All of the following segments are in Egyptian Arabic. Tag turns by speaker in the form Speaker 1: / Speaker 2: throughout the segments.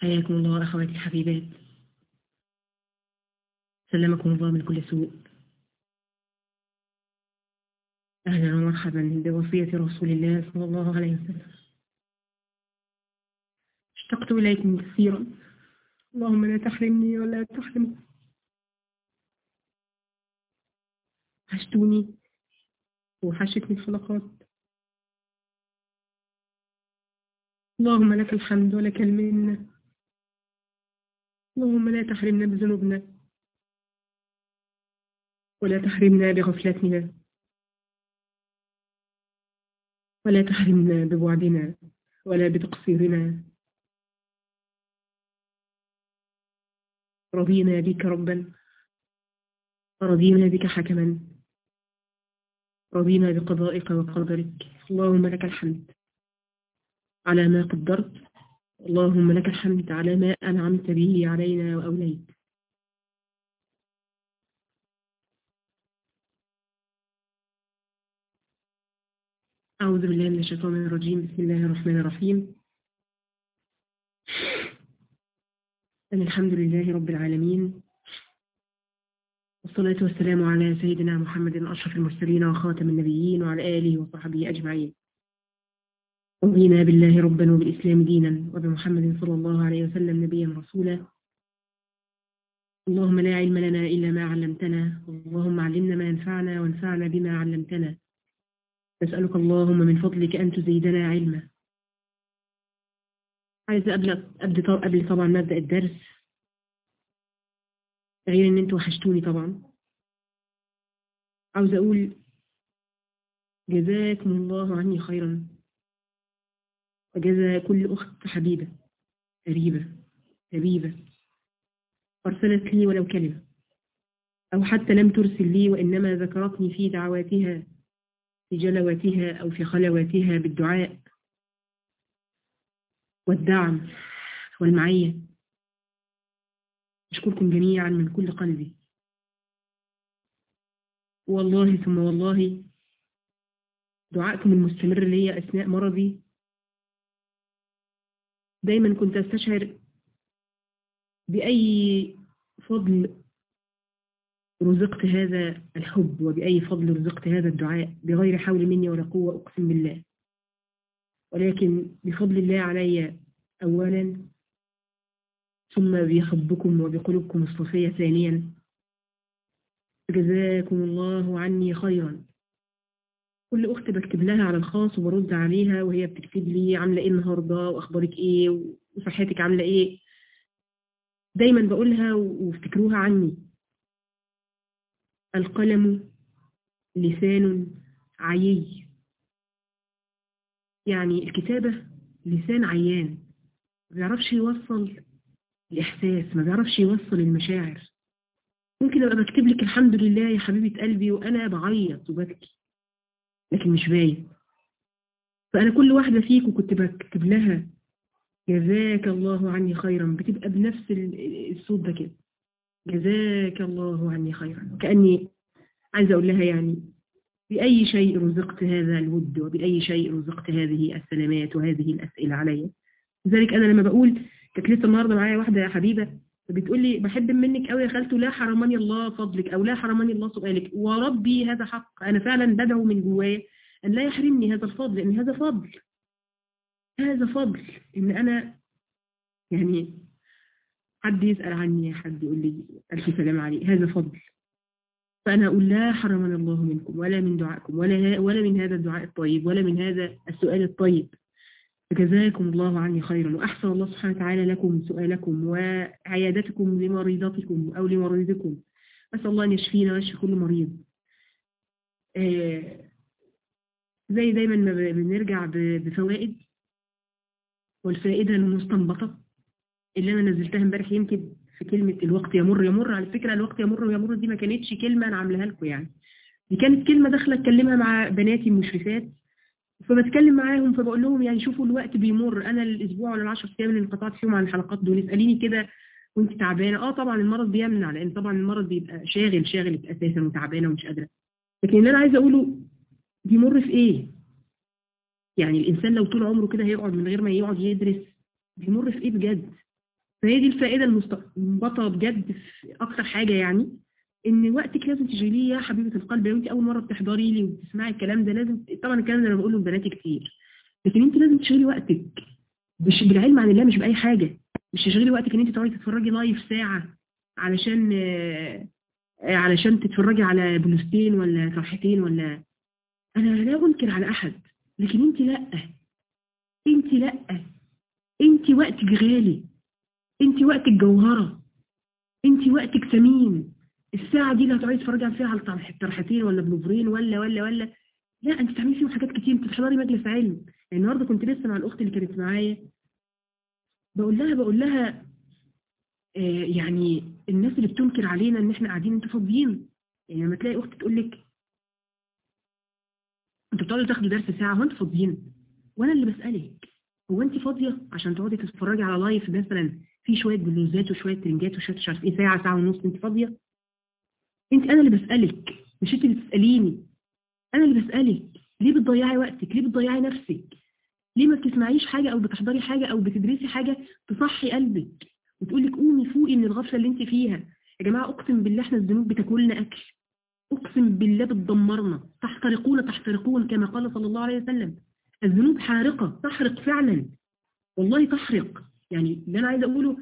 Speaker 1: حياكم الله أخواتي الحبيبات سلمكم الله من كل سوء أهلا ومرحبا بوصية رسول الله صلى الله عليه وسلم اشتقت إليكم كثيرا اللهم لا تحرمني ولا تحرمني وحشتوني وحشتني الحلقات اللهم لك الحمد ولك المنة اللهم لا تحرمنا بذنوبنا ولا تحرمنا بغفلتنا ولا تحرمنا ببعدنا ولا بتقصيرنا رضينا بك ربا رضينا بك حكما رضينا بقضائك وقدرك اللهم لك الحمد على ما قدرت اللهم لك الحمد على ما أنعمت به علينا وأوليت أعوذ بالله من الشيطان الرجيم بسم الله الرحمن الرحيم أن الحمد لله رب العالمين والصلاة والسلام على سيدنا محمد أشرف المرسلين وخاتم النبيين وعلى آله وصحبه أجمعين رضينا بالله ربا وبالإسلام دينا وبمحمد صلى الله عليه وسلم نبيا رسولا اللهم لا علم لنا إلا ما علمتنا اللهم علمنا ما ينفعنا وانفعنا بما علمتنا نسألك اللهم من فضلك أن تزيدنا علما عايزة قبل قبل قبل طبعا ما أبدأ الدرس غير إن أنتوا وحشتوني طبعا عاوزة أقول جزاكم الله عني خيرا وجزا كل أخت حبيبة قريبة حبيبة أرسلت لي ولو كلمة أو حتى لم ترسل لي وإنما ذكرتني في دعواتها في جلواتها أو في خلواتها بالدعاء والدعم والمعية أشكركم جميعا من كل قلبي والله ثم والله دعائكم المستمر لي أثناء مرضي دايما كنت أستشعر بأي فضل رزقت هذا الحب وبأي فضل رزقت هذا الدعاء بغير حول مني ولا قوة أقسم بالله ولكن بفضل الله علي أولا ثم بحبكم وبقلوبكم الصفية ثانيا جزاكم الله عني خيرا كل أخت بكتب لها على الخاص وبرد عليها وهي بتكتب لي عاملة إيه النهاردة وأخبارك إيه وصحتك عاملة إيه دايما بقولها وافتكروها عني القلم لسان عيي يعني الكتابة لسان عيان ما بيعرفش يوصل الإحساس ما بيعرفش يوصل المشاعر ممكن أبقى بكتب لك الحمد لله يا حبيبة قلبي وأنا بعيط وببكي لكن مش باين فأنا كل واحدة فيكم كنت بكتب لها جزاك الله عني خيرا بتبقى بنفس الصوت ده كده جزاك الله عني خيرا كأني عايزة أقول لها يعني بأي شيء رزقت هذا الود وبأي شيء رزقت هذه السلامات وهذه الأسئلة علي لذلك أنا لما بقول كانت لسه النهاردة معايا واحدة حبيبة بتقول لي بحب منك قوي يا خالته لا حرمني الله فضلك أو لا حرمني الله سؤالك وربي هذا حق أنا فعلا بدعو من جوايا أن لا يحرمني هذا الفضل لأن هذا فضل هذا فضل إن أنا يعني حد يسأل عني حد يقول لي ألف سلام عليه هذا فضل فأنا أقول لا حرمنا الله منكم ولا من دعائكم ولا, ولا من هذا الدعاء الطيب ولا من هذا السؤال الطيب فجزاكم الله عني خيرا وأحسن الله سبحانه وتعالى لكم سؤالكم وعيادتكم لمريضتكم أو لمريضكم أسأل الله أن يشفينا ويشفي كل مريض آه زي دايما ما بنرجع بفوائد والفائدة المستنبطة اللي أنا نزلتها امبارح يمكن في كلمة الوقت يمر يمر على فكرة الوقت يمر ويمر دي ما كانتش كلمة أنا عاملاها لكم يعني دي كانت كلمة داخلة أتكلمها مع بناتي المشرفات فبتكلم معاهم فبقول لهم يعني شوفوا الوقت بيمر أنا الأسبوع ولا العشر أيام اللي انقطعت فيهم عن الحلقات دول اسأليني كده وانت تعبانة اه طبعا المرض بيمنع لأن طبعا المرض بيبقى شاغل شاغل أساسا وتعبانة ومش قادرة لكن اللي أنا عايزة أقوله بيمر في إيه؟ يعني الإنسان لو طول عمره كده هيقعد من غير ما يقعد يدرس بيمر في إيه بجد؟ فهي دي الفائدة المستنبطة بجد في أكتر حاجة يعني إن وقتك لازم تشغليه يا حبيبة القلب لو أنت أول مرة بتحضري لي وبتسمعي الكلام ده لازم طبعا الكلام ده أنا بقوله لبناتي كتير لكن أنت لازم تشغلي وقتك مش بالعلم عن الله مش بأي حاجة مش تشغلي وقتك إن أنت تقعدي تتفرجي لايف ساعة علشان آه، آه، علشان تتفرجي على بلوستين ولا صفحتين ولا أنا لا أنكر على أحد لكن أنت لأ أنت لأ أنت وقتك غالي أنت وقتك جوهرة أنت وقتك ثمين الساعة دي اللي هتقعدي تتفرجي فيها على طرحتين ولا بلوفرين ولا ولا ولا لا أنت بتعملي فيهم حاجات كتير أنت بتحضري مجلس علم يعني النهارده كنت لسه مع الأخت اللي كانت معايا بقول لها بقول لها آه يعني الناس اللي بتنكر علينا ان احنا قاعدين انتوا فاضيين يعني لما تلاقي اخت تقول لك انتوا بتقعدوا تاخدوا درس ساعه هو انتوا فاضيين وانا اللي بسالك هو انت فاضيه عشان تقعدي تتفرجي على لايف مثلا في شويه بلوزات وشويه ترنجات وشويه مش عارف ايه ساعه ساعه ونص انت فاضيه انت انا اللي بسالك مش انت اللي بتساليني انا اللي بسالك ليه بتضيعي وقتك ليه بتضيعي نفسك ليه ما بتسمعيش حاجه او بتحضري حاجه او بتدرسي حاجه تصحي قلبك وتقول لك قومي فوقي من الغفله اللي انت فيها يا جماعه اقسم بالله احنا الذنوب بتاكلنا اكل اقسم بالله بتدمرنا تحترقون تحترقون كما قال صلى الله عليه وسلم الذنوب حارقه تحرق فعلا والله تحرق يعني اللي انا عايزه اقوله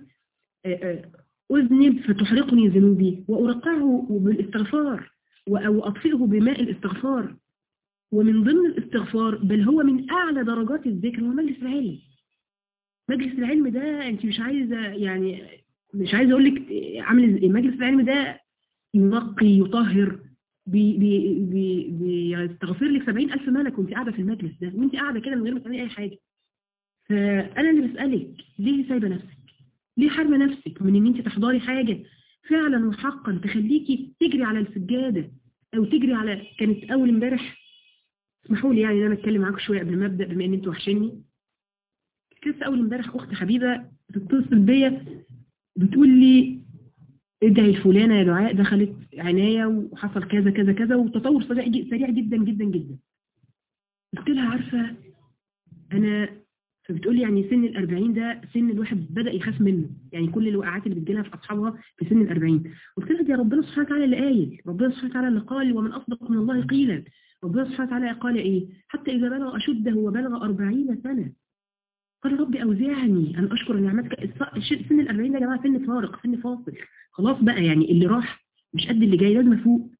Speaker 1: اذنب فتحرقني ذنوبي وارقعه بالاستغفار واطفئه بماء الاستغفار ومن ضمن الاستغفار بل هو من اعلى درجات الذكر هو مجلس العلم مجلس العلم ده انت مش عايزه يعني مش عايزه اقول لك عامل ازاي مجلس العلم ده ينقي يطهر بي بي بي بيستغفر لك 70000 ملك وانت قاعده في المجلس ده وانت قاعده كده من غير ما تعملي اي حاجه فانا اللي بسالك ليه سايبه نفسك ليه حارمه نفسك من ان انت تحضري حاجه فعلا وحقا تخليكي تجري على السجاده او تجري على كانت اول امبارح اسمحوا لي يعني ان انا اتكلم معاكم شويه قبل ما ابدا بما ان انتوا وحشني لسه اول امبارح اخت حبيبه بتتصل بيا بتقول لي ادعي الفلانه يا دعاء دخلت عنايه وحصل كذا كذا كذا وتطور سريع سريع جدا جدا جدا قلت لها عارفه انا فبتقول لي يعني سن ال40 ده سن الواحد بدا يخاف منه يعني كل الوقعات اللي بتجيلها في اصحابها في سن ال40 قلت لها دي ربنا سبحانه وتعالى اللي قايل ربنا سبحانه وتعالى اللي قال ومن اصدق من الله قيلا ربنا سبحانه وتعالى قال ايه حتى اذا بلغ اشده وبلغ 40 سنه قال ربي أوزعني أن أشكر نعمتك سن الأربعين ده يا جماعة سن فارق سن فاصل خلاص بقى يعني اللي راح مش قد اللي جاي لازم أفوق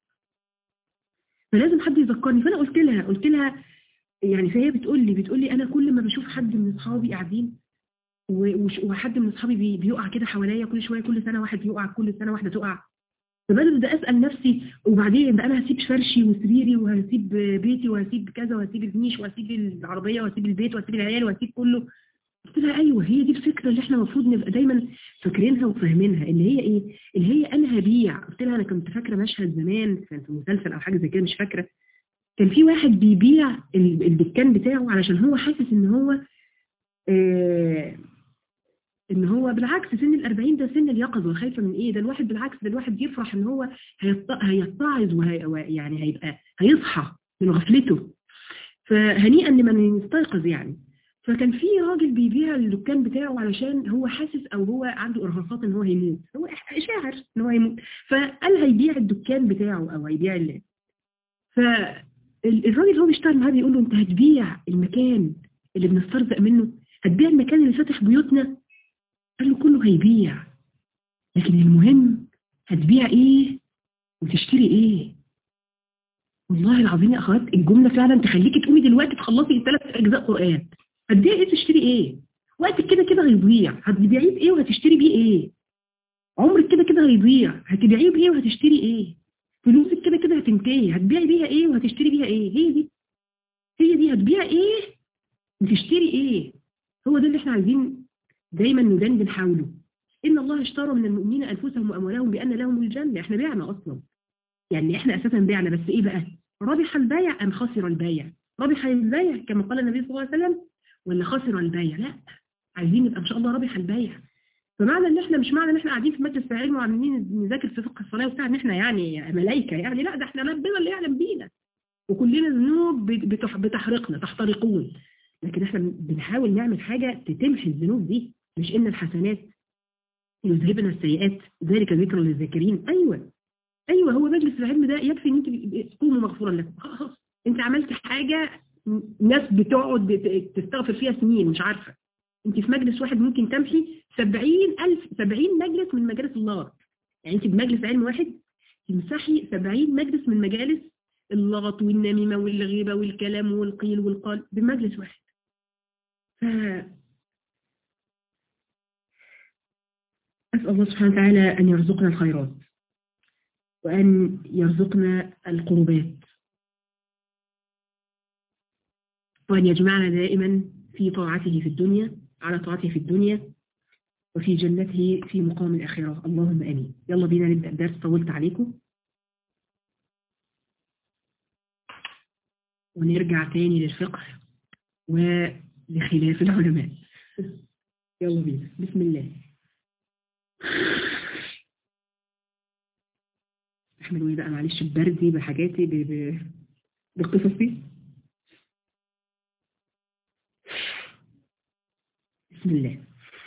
Speaker 1: فلازم حد يذكرني فأنا قلت لها قلت لها يعني فهي بتقول لي بتقول لي أنا كل ما بشوف حد من أصحابي قاعدين وحد من أصحابي بي بيقع كده حواليا كل شوية كل سنة واحد يقع كل سنة واحدة تقع فبدأت أسأل نفسي وبعدين ده أنا هسيب فرشي وسريري وهسيب بيتي وهسيب كذا وهسيب النيش وهسيب العربية وهسيب البيت وهسيب العيال وهسيب كله قلت لها ايوه هي دي الفكره اللي احنا المفروض نبقى دايما فاكرينها وفاهمينها اللي هي ايه اللي هي انا هبيع قلت لها انا كنت فاكره مشهد زمان كان في مسلسل او حاجه زي كده مش فاكره كان في واحد بيبيع الدكان بتاعه علشان هو حاسس ان هو آه ان هو بالعكس سن ال40 ده سن اليقظه خايفه من ايه ده الواحد بالعكس ده الواحد يفرح ان هو هيتعظ ويعني هيبقى هيصحى من غفلته فهنيئا لمن يستيقظ يعني فكان في راجل بيبيع الدكان بتاعه علشان هو حاسس او هو عنده ارهاصات ان هو هيموت هو شاعر ان هو هيموت فقال هيبيع الدكان بتاعه او هيبيع اللي فالراجل اللي هو بيشتغل معاه بيقول له انت هتبيع المكان اللي بنسترزق منه هتبيع المكان اللي فاتح بيوتنا قال له كله هيبيع لكن المهم هتبيع ايه وتشتري ايه والله العظيم يا اخوات الجمله فعلا تخليكي تقومي دلوقتي تخلصي ثلاث اجزاء قران هتبيعي ايه تشتري ايه وقتك كده كده هيضيع هتبيعيه بايه وهتشتري بيه ايه عمرك كده كده هيضيع هتبيعيه بايه وهتشتري ايه فلوسك كده كده هتنتهي هتبيعي بيها ايه وهتشتري بيها ايه هي دي هي دي هتبيع ايه وتشتري ايه هو ده اللي احنا عايزين دايما ندندن حوله ان الله اشترى من المؤمنين انفسهم واموالهم بان لهم الجنه احنا بعنا اصلا يعني احنا اساسا بعنا بس ايه بقى ربح البيع ام خسر البيع ربح البيع كما قال النبي صلى الله عليه وسلم ولا خسر البيع لا عايزين نبقى ان شاء الله رابح البيع فمعنى ان احنا مش معنى ان احنا قاعدين في مجلس العلم وعاملين نذاكر في فقه الصلاه وبتاع ان احنا يعني ملائكه يعني لا ده احنا ربنا اللي يعلم بينا وكلنا ذنوب بتحرقنا تحترقون لكن احنا بنحاول نعمل حاجه تتمحي الذنوب دي مش ان الحسنات يذهبنا السيئات ذلك ذكر للذاكرين ايوه ايوه هو مجلس العلم ده يكفي ان انت تكونوا مغفورا لكم خلاص انت عملت حاجه ناس بتقعد تستغفر فيها سنين مش عارفه انت في مجلس واحد ممكن تمشي 70000 70 مجلس من مجالس الله يعني انت بمجلس علم واحد تمسحي 70 مجلس من مجالس اللغط والنميمه والغيبه والكلام والقيل والقال بمجلس واحد ف أسأل الله سبحانه وتعالى أن يرزقنا الخيرات وأن يرزقنا القربات وأن يجمعنا دائما في طاعته في الدنيا على طاعته في الدنيا وفي جنته في مقام الآخرة اللهم أمين يلا بينا نبدأ الدرس طولت عليكم ونرجع تاني للفقه ولخلاف العلماء يلا بينا بسم الله احملوا ايه بقى معلش ببردي بحاجاتي ب... ب... بقصصي بسم الله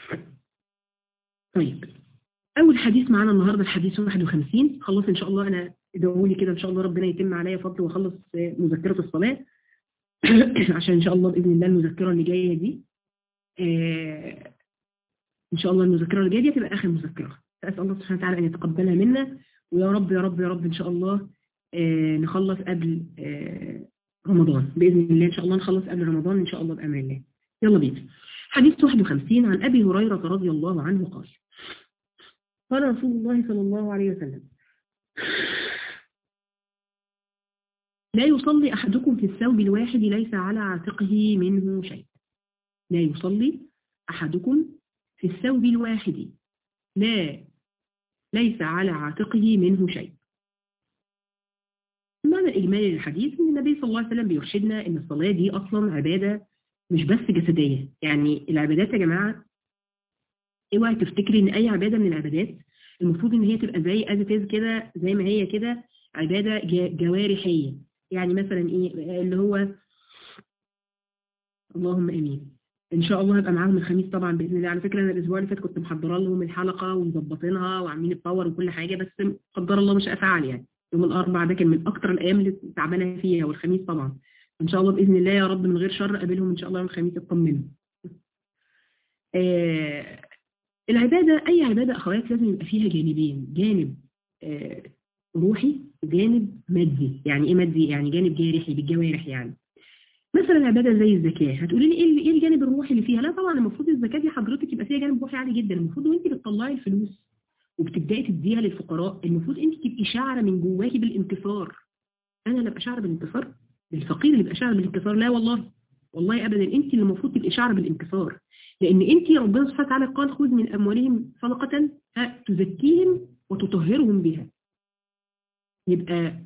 Speaker 1: طيب أول حديث معانا النهاردة الحديث 51 خلص إن شاء الله أنا ادعوا لي كده إن شاء الله ربنا يتم عليا فضل وأخلص مذكرة الصلاة عشان إن شاء الله بإذن الله المذكرة اللي جاية دي آه إن شاء الله المذكرة اللي جاية دي تبقى آخر مذكرة فأسأل الله سبحانه وتعالى أن يتقبلها منا ويا رب يا رب يا رب إن شاء الله آه نخلص قبل آه رمضان بإذن الله إن شاء الله نخلص قبل رمضان إن شاء الله بأمر الله يلا بينا حديث 51 عن أبي هريرة رضي الله عنه قال قال رسول الله صلى الله عليه وسلم لا يصلي أحدكم في الثوب الواحد ليس على عاتقه منه شيء لا يصلي أحدكم في الثوب الواحد لا ليس على عاتقه منه شيء المعنى الإجمالي للحديث أن النبي صلى الله عليه وسلم بيرشدنا أن الصلاة دي أصلا عبادة مش بس جسدية يعني العبادات يا جماعة اوعي تفتكري ان اي عبادة من العبادات المفروض ان هي تبقى زي ازتاز كده زي ما هي كده عبادة جوارحية يعني مثلا ايه اللي هو اللهم امين ان شاء الله هبقى معاهم الخميس طبعا باذن الله على فكره انا الاسبوع اللي فات كنت محضره لهم الحلقه ومظبطينها وعاملين الباور وكل حاجه بس قدر الله مش افعل يعني يوم الاربعاء ده كان من اكتر الايام اللي تعبانه فيها والخميس طبعا ان شاء الله باذن الله يا رب من غير شر اقابلهم ان شاء الله يوم الخميس اطمنوا آه العباده اي عباده اخوات لازم يبقى فيها جانبين جانب آه روحي وجانب مادي يعني ايه مادي يعني جانب جارحي بالجوارح يعني مثلا عباده زي الزكاه هتقولي لي ايه ايه الجانب الروحي اللي فيها لا طبعا المفروض الزكاه دي حضرتك يبقى فيها جانب روحي عالي جدا المفروض وانت بتطلعي الفلوس وبتبداي تديها للفقراء المفروض انت تبقي شاعره من جواكي بالانتصار انا اللي ابقى شاعره بالانتصار الفقير اللي يبقى شاعر بالانكسار لا والله والله ابدا انت اللي المفروض تبقي شاعره بالانكسار لان انت ربنا سبحانه وتعالى قال خذ من اموالهم صدقه تزكيهم وتطهرهم بها يبقى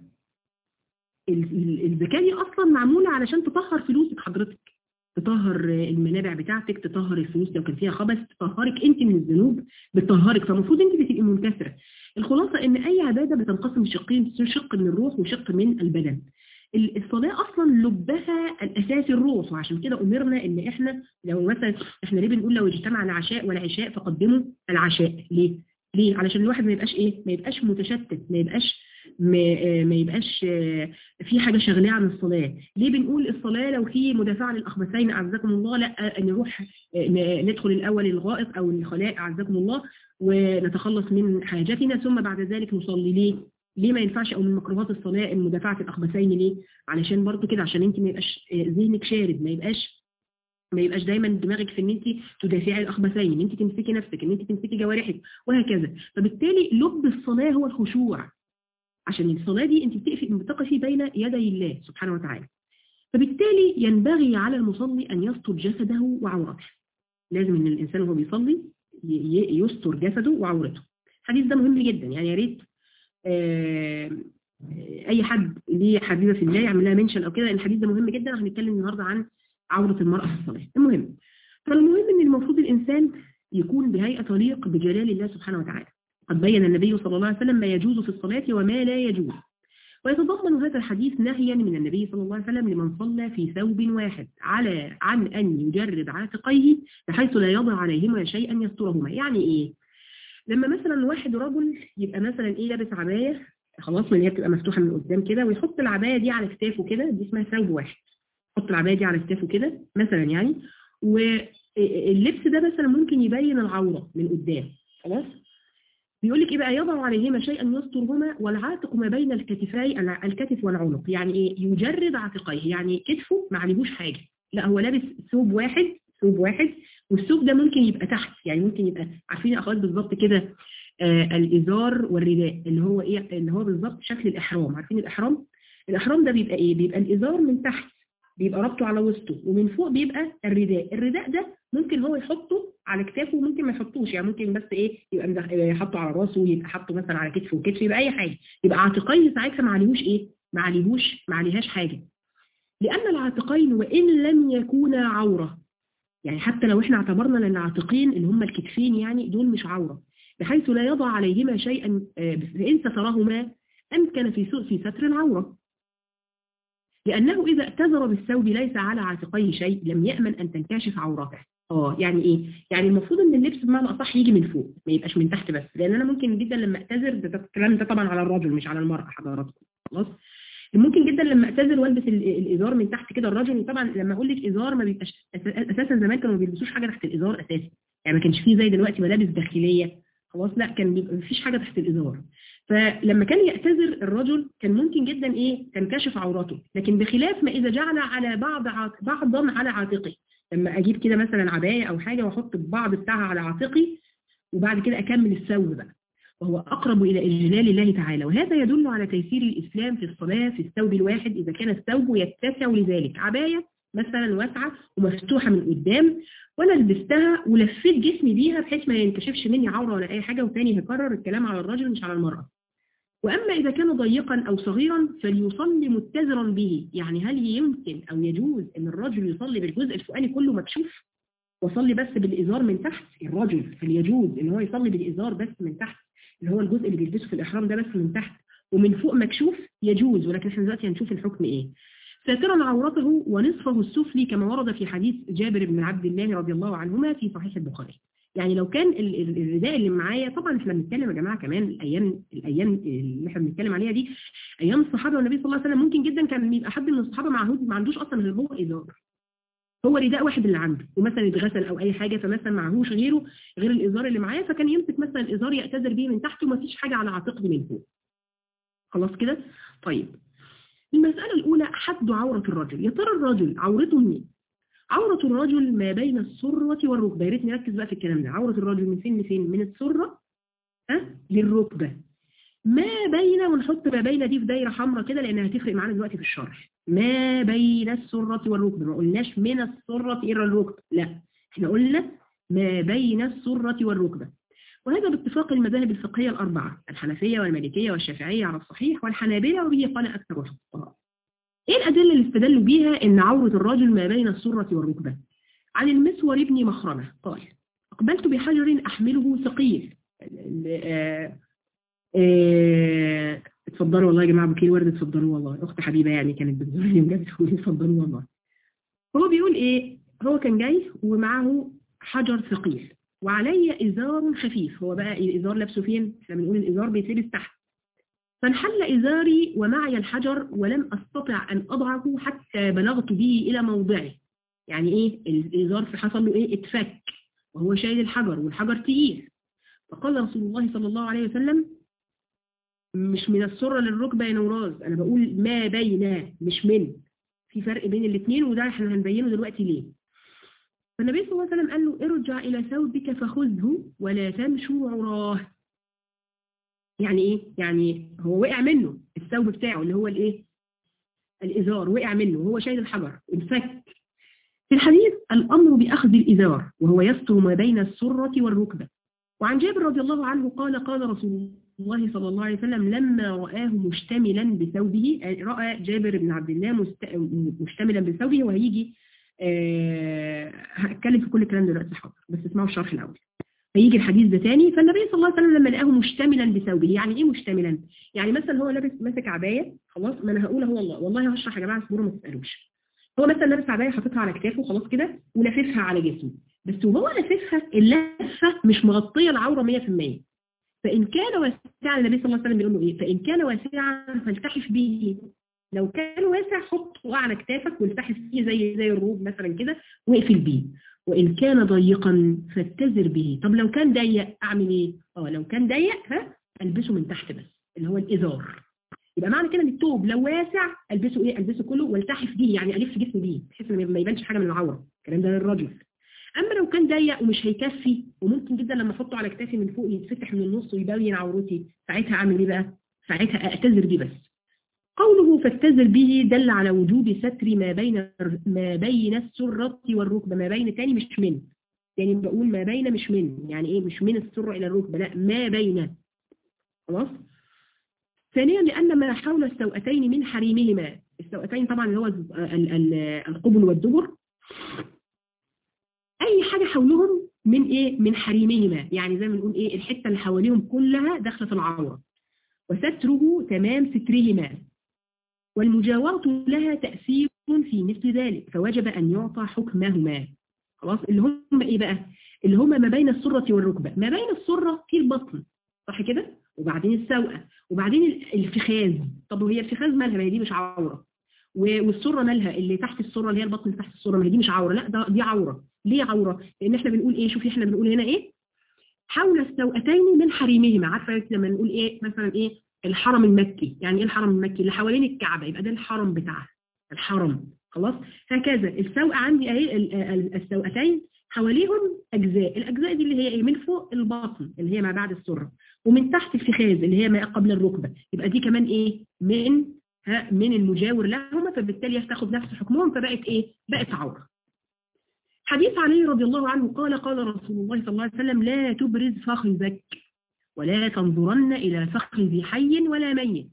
Speaker 1: الزكاه دي اصلا معموله علشان تطهر فلوسك حضرتك تطهر المنابع بتاعتك تطهر الفلوس لو كان فيها خبث تطهرك انت من الذنوب بتطهرك فالمفروض انت بتبقي منكسره الخلاصه ان اي عباده بتنقسم شقين شق من الروح وشق من البدن الصلاة أصلا لبها الأساسي الروح وعشان كده أمرنا إن إحنا لو مثلا إحنا ليه بنقول لو اجتمع العشاء والعشاء فقدموا العشاء ليه؟ ليه؟ علشان الواحد ما يبقاش إيه؟ ما يبقاش متشتت ما يبقاش ما, ما يبقاش في حاجة شغلية عن الصلاة ليه بنقول الصلاة لو في مدافعة للأخبثين أعزكم الله لا نروح ندخل الأول الغائط أو الخلاء أعزكم الله ونتخلص من حاجاتنا ثم بعد ذلك نصلي ليه؟ ليه ما ينفعش او من مكروهات الصلاه المدافعه الاخبثين ليه علشان برضو كده عشان انت ما يبقاش ذهنك شارد ما يبقاش ما يبقاش دايما دماغك في ان انت تدافعي الاخبثين ان انت تمسكي نفسك ان انت تمسكي جوارحك وهكذا فبالتالي لب الصلاه هو الخشوع عشان الصلاه دي انت بتقفي بين يدي الله سبحانه وتعالى فبالتالي ينبغي على المصلي ان يستر جسده وعورته لازم ان الانسان وهو بيصلي يستر جسده وعورته الحديث ده مهم جدا يعني يا ريت اي حد ليه حبيبه في الله يعمل لها منشن او كده الحديث ده مهم جدا هنتكلم النهارده عن عوره المراه في الصلاه المهم فالمهم ان المفروض الانسان يكون بهيئه تليق بجلال الله سبحانه وتعالى قد بين النبي صلى الله عليه وسلم ما يجوز في الصلاه وما لا يجوز ويتضمن هذا الحديث نهيا من النبي صلى الله عليه وسلم لمن صلى في ثوب واحد على عن ان يجرد عاتقيه بحيث لا يضع عليهما شيئا يسترهما يعني ايه لما مثلا واحد رجل يبقى مثلا ايه لابس عبايه خلاص من هي بتبقى مفتوحه من قدام كده ويحط العبايه دي على كتافه كده دي اسمها ثوب واحد يحط العبايه دي على كتافه كده مثلا يعني واللبس ده مثلا ممكن يبين العوره من قدام خلاص بيقول لك ايه بقى يضع عليهما شيئا يسترهما والعاتق ما بين الكتفي الكتف والعنق يعني ايه يجرد عاتقيه يعني كتفه ما عليهوش حاجه لا هو لابس ثوب واحد ثوب واحد والثوب ده ممكن يبقى تحت يعني ممكن يبقى عارفين يا اخوات بالظبط كده آه الازار والرداء اللي هو ايه اللي هو بالظبط شكل الاحرام عارفين الاحرام الاحرام ده بيبقى ايه بيبقى الازار من تحت بيبقى ربطه على وسطه ومن فوق بيبقى الرداء الرداء ده ممكن هو يحطه على كتافه وممكن ما يحطوش يعني ممكن بس ايه يبقى يحطه على راسه يبقى حاطه مثلا على كتفه وكتفه يبقى اي حاجه يبقى عاتقيه ساعتها ما عليهوش ايه ما عليهوش ما عليهاش حاجه لان العاتقين وان لم يكونا عوره يعني حتى لو احنا اعتبرنا ان العاتقين اللي هم الكتفين يعني دول مش عوره بحيث لا يضع عليهما شيئا فان سترهما امكن في سوء في ستر العوره لأنه إذا اعتذر بالثوب ليس على عاتقيه شيء لم يأمن أن تنكشف عورته اه يعني ايه يعني المفروض ان اللبس بمعنى اصح يجي من فوق ما يبقاش من تحت بس لان انا ممكن جدا لما اعتذر ده الكلام ده طبعا على الرجل مش على المراه حضراتكم خلاص ممكن جدا لما اعتذر والبس الازار من تحت كده الرجل وطبعا لما اقول لك ازار ما بيبقاش اساسا زمان كانوا ما بيلبسوش حاجه تحت الازار اساسا يعني ما كانش فيه زي دلوقتي ملابس داخليه خلاص لا كان ما فيش حاجه تحت الازار فلما كان يعتذر الرجل كان ممكن جدا ايه تنكشف عورته لكن بخلاف ما اذا جعل على بعض عط... بعضا على عاتقه لما اجيب كده مثلا عبايه او حاجه واحط البعض بتاعها على عاتقي وبعد كده اكمل الثوب بقى وهو اقرب الى اجلال الله تعالى وهذا يدل على تيسير الاسلام في الصلاه في الثوب الواحد اذا كان الثوب يتسع لذلك عبايه مثلا واسعه ومفتوحه من قدام وانا لبستها ولفيت جسمي بيها بحيث ما ينكشفش مني عوره ولا اي حاجه وتاني هكرر الكلام على الرجل مش على المراه وأما إذا كان ضيقا أو صغيرا فليصلي متزرا به يعني هل يمكن أو يجوز أن الرجل يصلي بالجزء الفوقاني كله مكشوف وصلي بس بالإزار من تحت الرجل هل يجوز أن هو يصلي بالإزار بس من تحت اللي هو الجزء اللي بيلبسه في الإحرام ده بس من تحت ومن فوق مكشوف يجوز ولكن احنا دلوقتي هنشوف الحكم إيه ساترا عورته ونصفه السفلي كما ورد في حديث جابر بن عبد الله رضي الله عنهما في صحيح البخاري يعني لو كان الرداء اللي معايا طبعا احنا بنتكلم يا جماعه كمان الايام الايام اللي احنا بنتكلم عليها دي ايام الصحابه والنبي صلى الله عليه وسلم ممكن جدا كان يبقى حد من الصحابه معهود ما عندوش اصلا غير هو ازار هو رداء واحد اللي عنده ومثلا اتغسل او اي حاجه فمثلا معهوش غيره غير الازار اللي معاه فكان يمسك مثلا الازار يعتذر بيه من تحت وما فيش حاجه على عاتقه من فوق خلاص كده طيب المساله الاولى حد عوره الرجل يا ترى الرجل عورته منين عورة الرجل ما بين السرة والركبة يا ريت نركز بقى في الكلام ده عورة الرجل من فين لفين من السرة ها للركبة ما بين ونحط ما بين دي في دايرة حمراء كده لأنها هتفرق معانا دلوقتي في الشرح ما بين السرة والركبة ما قلناش من السرة إلى الركبة لا احنا قلنا ما بين السرة والركبة وهذا باتفاق المذاهب الفقهية الأربعة الحنفية والمالكية والشافعية على الصحيح والحنابلة وبه قال أكثر الفقهاء ايه الأدلة اللي استدلوا بيها ان عورة الرجل ما بين السرة والركبة عن المسور ابن مخرمة قال أقبلت بحجر أحمله ثقيل اتفضلوا والله يا جماعة بكير ورد اتفضلوا والله أخت حبيبة يعني كانت بتزورني بجد تقول اتفضلوا والله هو بيقول ايه هو كان جاي ومعه حجر ثقيل وعلي إزار خفيف هو بقى الإزار لابسه فين؟ احنا بنقول الإزار بيتلبس تحت فانحل إزاري ومعي الحجر ولم أستطع أن أضعه حتى بلغت به إلى موضعه يعني إيه الإزار في حصل له إيه اتفك وهو شايل الحجر والحجر تقيل فقال رسول الله صلى الله عليه وسلم مش من السرة للركبة يا نوراز أنا بقول ما بين مش من في فرق بين الاثنين وده احنا هنبينه دلوقتي ليه فالنبي صلى الله عليه وسلم قال له ارجع إلى ثوبك فخذه ولا تمشوا عراه يعني ايه يعني هو وقع منه الثوب بتاعه اللي هو الايه الازار وقع منه وهو شايل الحجر انفك في الحديث الامر باخذ الازار وهو يستر ما بين السره والركبه وعن جابر رضي الله عنه قال قال رسول الله صلى الله عليه وسلم لما رآه مشتملا بثوبه رأى جابر بن عبد الله مشتملا بثوبه وهيجي أه هتكلم في كل الكلام دلوقتي حاضر بس اسمعوا الشرح الاول هيجي الحديث ده تاني فالنبي صلى الله عليه وسلم لما لقاه مشتملا بثوبه يعني ايه مشتملا يعني مثلا هو لابس ماسك عبايه خلاص ما انا هقول هو الله والله هشرح يا جماعه اصبروا ما تسالوش هو مثلا لابس عبايه حاططها على كتافه خلاص كده ولاففها على جسمه بس وهو لاففها اللفه مش مغطيه العوره 100% فإن كان واسعا النبي صلى الله عليه وسلم بيقول له إيه فإن كان واسعا فالتحف به لو كان واسع حطه على كتافك والتحف فيه زي زي الروب مثلا كده واقفل بيه وإن كان ضيقا فاتزر به طب لو كان ضيق أعمل إيه؟ اه لو كان ضيق ها ألبسه من تحت بس اللي هو الإزار يبقى معنى كده ان الثوب لو واسع البسه ايه البسه كله والتحف بيه يعني الف جسمي بيه بحيث ان ما يبانش حاجه من العوره الكلام ده للرجل اما لو كان ضيق ومش هيكفي وممكن جدا لما احطه على كتافي من فوق يتفتح من النص ويبين عورتي ساعتها اعمل ايه بقى ساعتها اعتذر بيه بس قوله فاتزر به دل على وجوب ستر ما بين ما بين السرة والركبة ما بين تاني مش من يعني بقول ما بين مش من يعني ايه مش من السرة الى الركبة لا ما بين خلاص ثانيا لأن ما حول السوأتين من حريمهما السوأتين طبعا اللي هو القبل والدبر أي حاجة حولهم من إيه من حريمهما يعني زي ما نقول إيه الحتة اللي حواليهم كلها داخلة في العورة وستره تمام سترهما والمجاورة لها تأثير في مثل ذلك فوجب أن يعطى حكمهما خلاص اللي هم إيه بقى اللي هم ما بين السرة والركبة ما بين السرة في البطن صح كده وبعدين السوقة وبعدين الفخاذ طب وهي الفخاذ مالها ما هي دي مش عورة والسرة مالها اللي تحت السرة اللي هي البطن اللي تحت السرة ما هي دي مش عورة لا ده دي عورة ليه عورة لان احنا بنقول ايه شوفي احنا بنقول هنا ايه حول السوأتين من حريمهما عارفه لما نقول ايه مثلا ايه الحرم المكي يعني ايه الحرم المكي اللي حوالين الكعبة يبقى ده الحرم بتاعها الحرم خلاص هكذا السوء عندي اهي السوأتين حواليهم اجزاء الاجزاء دي اللي هي ايه من فوق البطن اللي هي ما بعد السره ومن تحت الفخاذ اللي هي ما قبل الركبه يبقى دي كمان ايه من ها من المجاور لهما فبالتالي تاخد نفس حكمهم فبقت ايه بقت عوره حديث علي رضي الله عنه قال قال رسول الله صلى الله عليه وسلم لا تبرز فخذك ولا تنظرن الى فخذ حي ولا ميت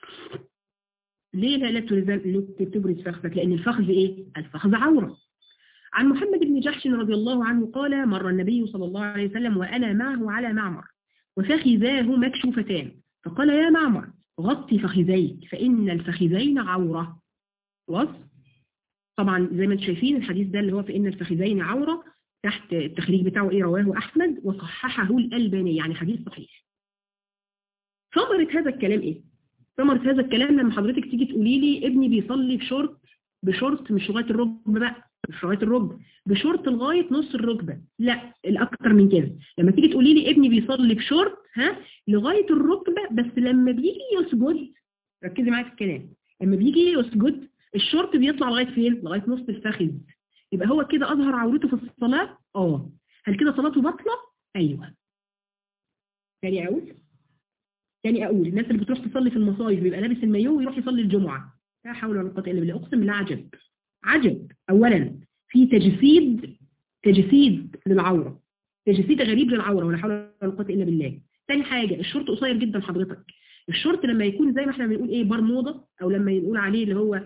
Speaker 1: ليه لا تبرز فخذك لان الفخذ ايه الفخذ عوره عن محمد بن جحش رضي الله عنه قال مر النبي صلى الله عليه وسلم وأنا معه على معمر وفخذاه مكشوفتان فقال يا معمر غطي فخذيك فإن الفخذين عورة خلاص طبعا زي ما انتم شايفين الحديث ده اللي هو فإن الفخذين عورة تحت التخريج بتاعه ايه رواه أحمد وصححه الألباني يعني حديث صحيح ثمرة هذا الكلام ايه ثمرة هذا الكلام لما حضرتك تيجي تقولي لي ابني بيصلي بشورت بشورت مش لغايه الركبه بقى مش لغايه الركبه بشورت لغايه نص الركبه لا الاكتر من كده لما تيجي تقولي لي ابني بيصلي بشورت ها لغايه الركبه بس لما بيجي يسجد ركزي معايا في الكلام لما بيجي يسجد الشورت بيطلع لغايه فين لغايه نص الفخذ يبقى هو كده اظهر عورته في الصلاه اه هل كده صلاته باطله ايوه تاني اقول تاني اقول الناس اللي بتروح تصلي في المصايف بيبقى لابس المايو ويروح يصلي الجمعه لا حول ولا قوه الا بالله اقسم بالله عجب عجب اولا في تجسيد تجسيد للعوره تجسيد غريب للعوره ولا حول ولا قوه الا بالله ثاني حاجه الشورت قصير جدا حضرتك الشورت لما يكون زي ما احنا بنقول ايه برموده او لما يقول عليه اللي هو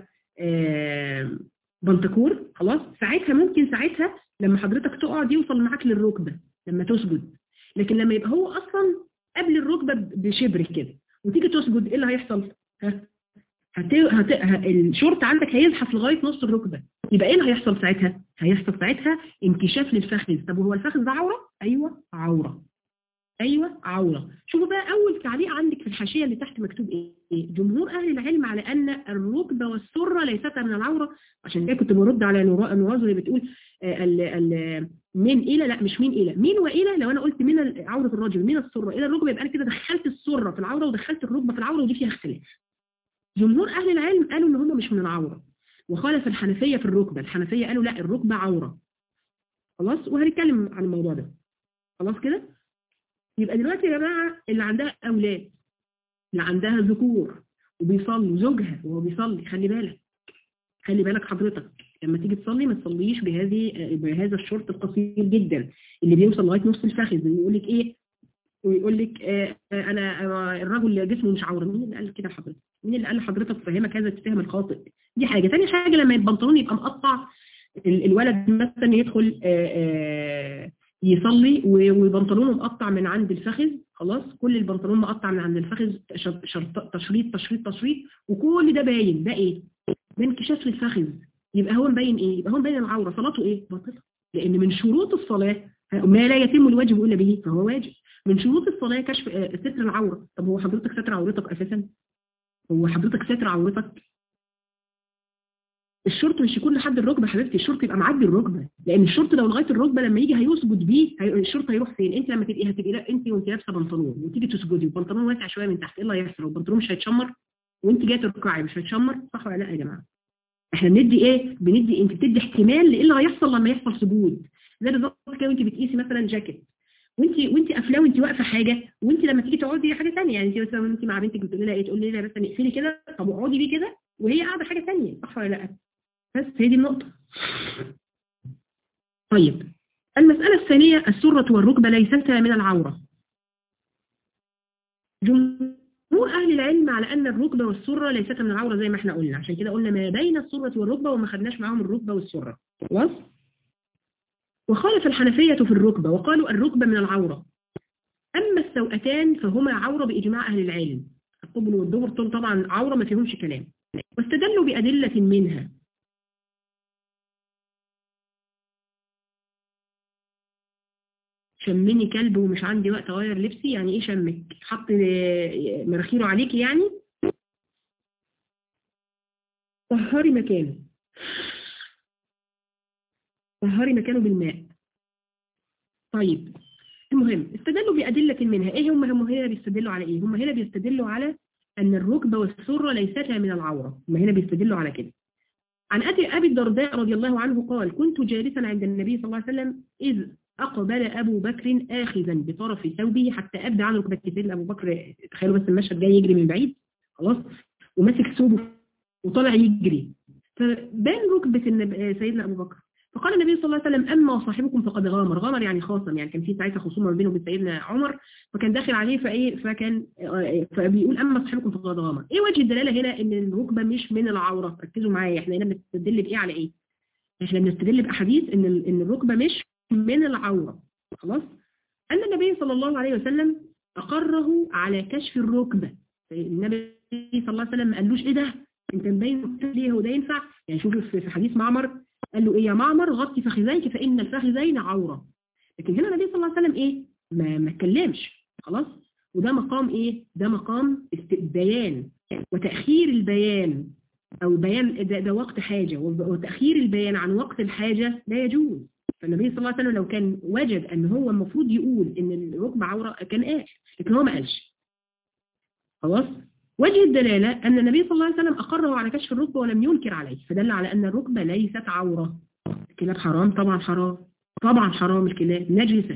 Speaker 1: آه بنتكور خلاص ساعتها ممكن ساعتها لما حضرتك تقعد يوصل معاك للركبه لما تسجد لكن لما يبقى هو اصلا قبل الركبه بشبر كده وتيجي تسجد ايه اللي هيحصل ها هت... هت... الشورت عندك هيزحف لغاية نص الركبة يبقى ايه اللي هيحصل ساعتها هيحصل ساعتها انكشاف للفخذ طب وهو الفخذ ده عورة ايوه عورة ايوه عورة شوفوا بقى اول تعليق عندك في الحاشية اللي تحت مكتوب ايه جمهور اهل العلم على ان الركبة والسرة ليستا من العورة عشان كده كنت برد على نواز اللي بتقول ال ال من الى لا مش من الى من والى لو انا قلت من عورة الرجل من السرة الى الركبة يبقى انا كده دخلت السرة في العورة ودخلت الركبة في العورة ودي فيها اختلاف جمهور أهل العلم قالوا إن هم مش من العورة وخالف الحنفية في الركبة الحنفية قالوا لا الركبة عورة خلاص وهنتكلم عن الموضوع ده خلاص كده يبقى دلوقتي يا جماعة اللي عندها أولاد اللي عندها ذكور وبيصلوا زوجها وهو بيصلي خلي بالك خلي بالك حضرتك لما تيجي تصلي ما تصليش بهذه بهذا الشورت القصير جدا اللي بيوصل لغايه نص الفخذ ويقول لك ايه ويقول لك آه انا الرجل جسمه مش عوره مين اللي قال كده لحضرتك مين اللي قال لحضرتك فهمك هذا الفهم الخاطئ دي حاجه ثاني حاجه لما البنطلون يبقى مقطع الولد مثلا يدخل آآ آآ يصلي وبنطلونه مقطع من عند الفخذ خلاص كل البنطلون مقطع من عند الفخذ تشريط تشريط تشريط وكل ده باين ده ايه ده انكشاف للفخذ يبقى هو مبين ايه يبقى هو مبين العوره صلاته ايه باطله لان من شروط الصلاه ما لا يتم الواجب الا به فهو واجب من شروط الصلاة كشف آه، ستر العورة طب هو حضرتك ستر عورتك أساسا هو حضرتك ستر عورتك الشرط مش يكون لحد الركبة حبيبتي الشرط يبقى معدي الركبة لأن الشرط لو لغاية الركبة لما يجي هيسجد بيه هي... الشرط هيروح فين انت لما تبقي هتبقي لا انت وانت لابسه بنطلون وتيجي تسجدي وبنطلون واسع شويه من تحت ايه اللي هيحصل البنطلون مش هيتشمر وانت جايه تركعي مش هيتشمر صح ولا لا يا جماعه احنا بندي ايه بندي انت بتدي احتمال لايه اللي هيحصل لما يحصل سجود زي بالظبط كده وانت بتقيسي مثلا جاكيت وانت وانت قافلاه وانت واقفه حاجه وانت لما تيجي تقعدي حاجه ثانيه يعني انت مثلا انت مع بنتك بتقولي لها ايه تقولي لها بس اقفلي كده طب اقعدي بيه كده وهي قاعده حاجه ثانيه صح ولا لا بس هي دي النقطه طيب المساله الثانيه السره والركبه ليستا من العوره جمهور أهل العلم على أن الركبة والسرة ليستا من العورة زي ما احنا قلنا عشان كده قلنا ما بين السرة والركبة وما خدناش معاهم الركبة والسرة خلاص وخالف الحنفية في الركبة وقالوا الركبة من العورة أما السوأتان فهما عورة بإجماع أهل العلم القبل والدبر دول طبعا عورة ما فيهمش كلام واستدلوا بأدلة منها شمني كلب ومش عندي وقت اغير لبسي يعني ايه شمك حط مراخيره عليكي يعني طهري مكانه طهري مكانه بالماء طيب المهم استدلوا بأدلة منها ايه هم هم هنا بيستدلوا على ايه هم هنا بيستدلوا على ان الركبة والسرة ليستا من العورة هم هنا بيستدلوا على كده عن أبي الدرداء رضي الله عنه قال كنت جالسا عند النبي صلى الله عليه وسلم إذ أقبل أبو بكر آخذا بطرف ثوبه حتى أبدى عن ركبة سيدنا أبو بكر تخيلوا بس المشهد جاي يجري من بعيد خلاص وماسك ثوبه وطلع يجري فبان ركبة سيدنا أبو بكر فقال النبي صلى الله عليه وسلم أما صاحبكم فقد غامر غامر يعني خاصم يعني كان في ساعتها خصومة ما بينه وبين سيدنا عمر فكان داخل عليه فايه فكان فبيقول أما صاحبكم فقد غامر ايه وجه الدلالة هنا ان الركبة مش من العورة ركزوا معايا احنا هنا بنستدل بايه على ايه احنا بنستدل باحاديث ان ان الركبة مش من العورة خلاص أن النبي صلى الله عليه وسلم أقره على كشف الركبة النبي صلى الله عليه وسلم ما قالوش إيه ده أنت مبين ليه هو ده ينفع يعني شوف في حديث معمر قال له إيه يا معمر غطي فخذيك فإن الفخذين عورة لكن هنا النبي صلى الله عليه وسلم إيه ما ما اتكلمش خلاص وده مقام إيه ده مقام بيان وتأخير البيان أو بيان ده, ده وقت حاجة وتأخير البيان عن وقت الحاجة لا يجوز فالنبي صلى الله عليه وسلم لو كان وجد ان هو المفروض يقول ان الركبة عورة كان قال لكن هو ما قالش خلاص وجه الدلالة أن النبي صلى الله عليه وسلم أقره على كشف الركبة ولم ينكر عليه فدل على أن الركبة ليست عورة الكلاب حرام طبعا حرام طبعا حرام الكلاب نجسة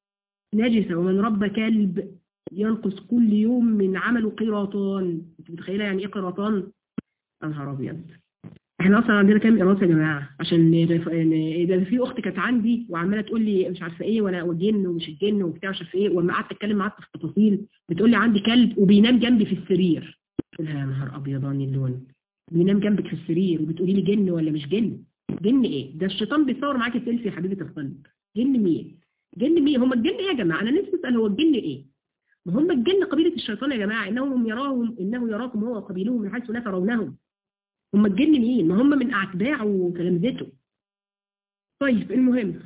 Speaker 1: نجسة ومن ربى كلب ينقص كل يوم من عمله قيراطان انت متخيله يعني ايه قيراطان؟ انهار ابيض احنا اصلا عندنا كام قراصه يا جماعه عشان اذا في اخت كانت عندي وعماله تقول لي مش عارفه ايه وانا والجن ومش الجن وبتاع مش عارفه ايه ولما قعدت اتكلم معاها في التفاصيل بتقول لي عندي كلب وبينام جنبي في السرير قلت لها يا نهار ابيضاني اللون بينام جنبك في السرير وبتقولي لي جن ولا مش جن جن ايه ده الشيطان بيصور معاكي سيلفي يا حبيبه القلب جن مين جن مين هم الجن ايه يا جماعه انا نفسي اسال هو الجن ايه ما هم الجن قبيله الشيطان يا جماعه انهم يراهم انه يراكم هو وقبيله من حيث لا ترونهم هم الجن مين ما هم من أتباعه وتلامذته طيب المهم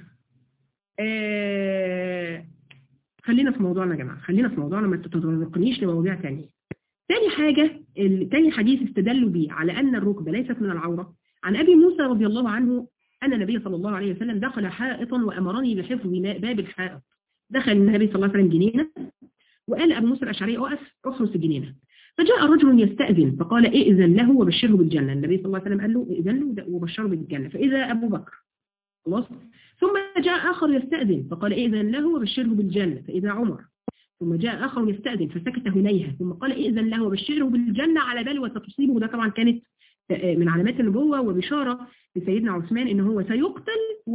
Speaker 1: آه خلينا في موضوعنا يا جماعة خلينا في موضوعنا ما تتطرقنيش لمواضيع تانية تاني حاجة تاني حديث استدلوا به على أن الركبة ليست من العورة عن أبي موسى رضي الله عنه أن النبي صلى الله عليه وسلم دخل حائطا وأمرني بحفظ باب الحائط دخل النبي صلى الله عليه وسلم جنينة وقال أبو موسى الأشعري أقف أحرس الجنينة فجاء رجل يستأذن فقال ائذن له وبشره بالجنة النبي صلى الله عليه وسلم قال له ائذن له وبشره بالجنة فإذا أبو بكر خلاص ثم جاء آخر يستأذن فقال ائذن له وبشره بالجنة فإذا عمر ثم جاء آخر يستأذن فسكت هنيها ثم قال ائذن له وبشره بالجنة على بلوى ستصيبه ده طبعا كانت من علامات النبوة وبشارة لسيدنا عثمان إن هو سيقتل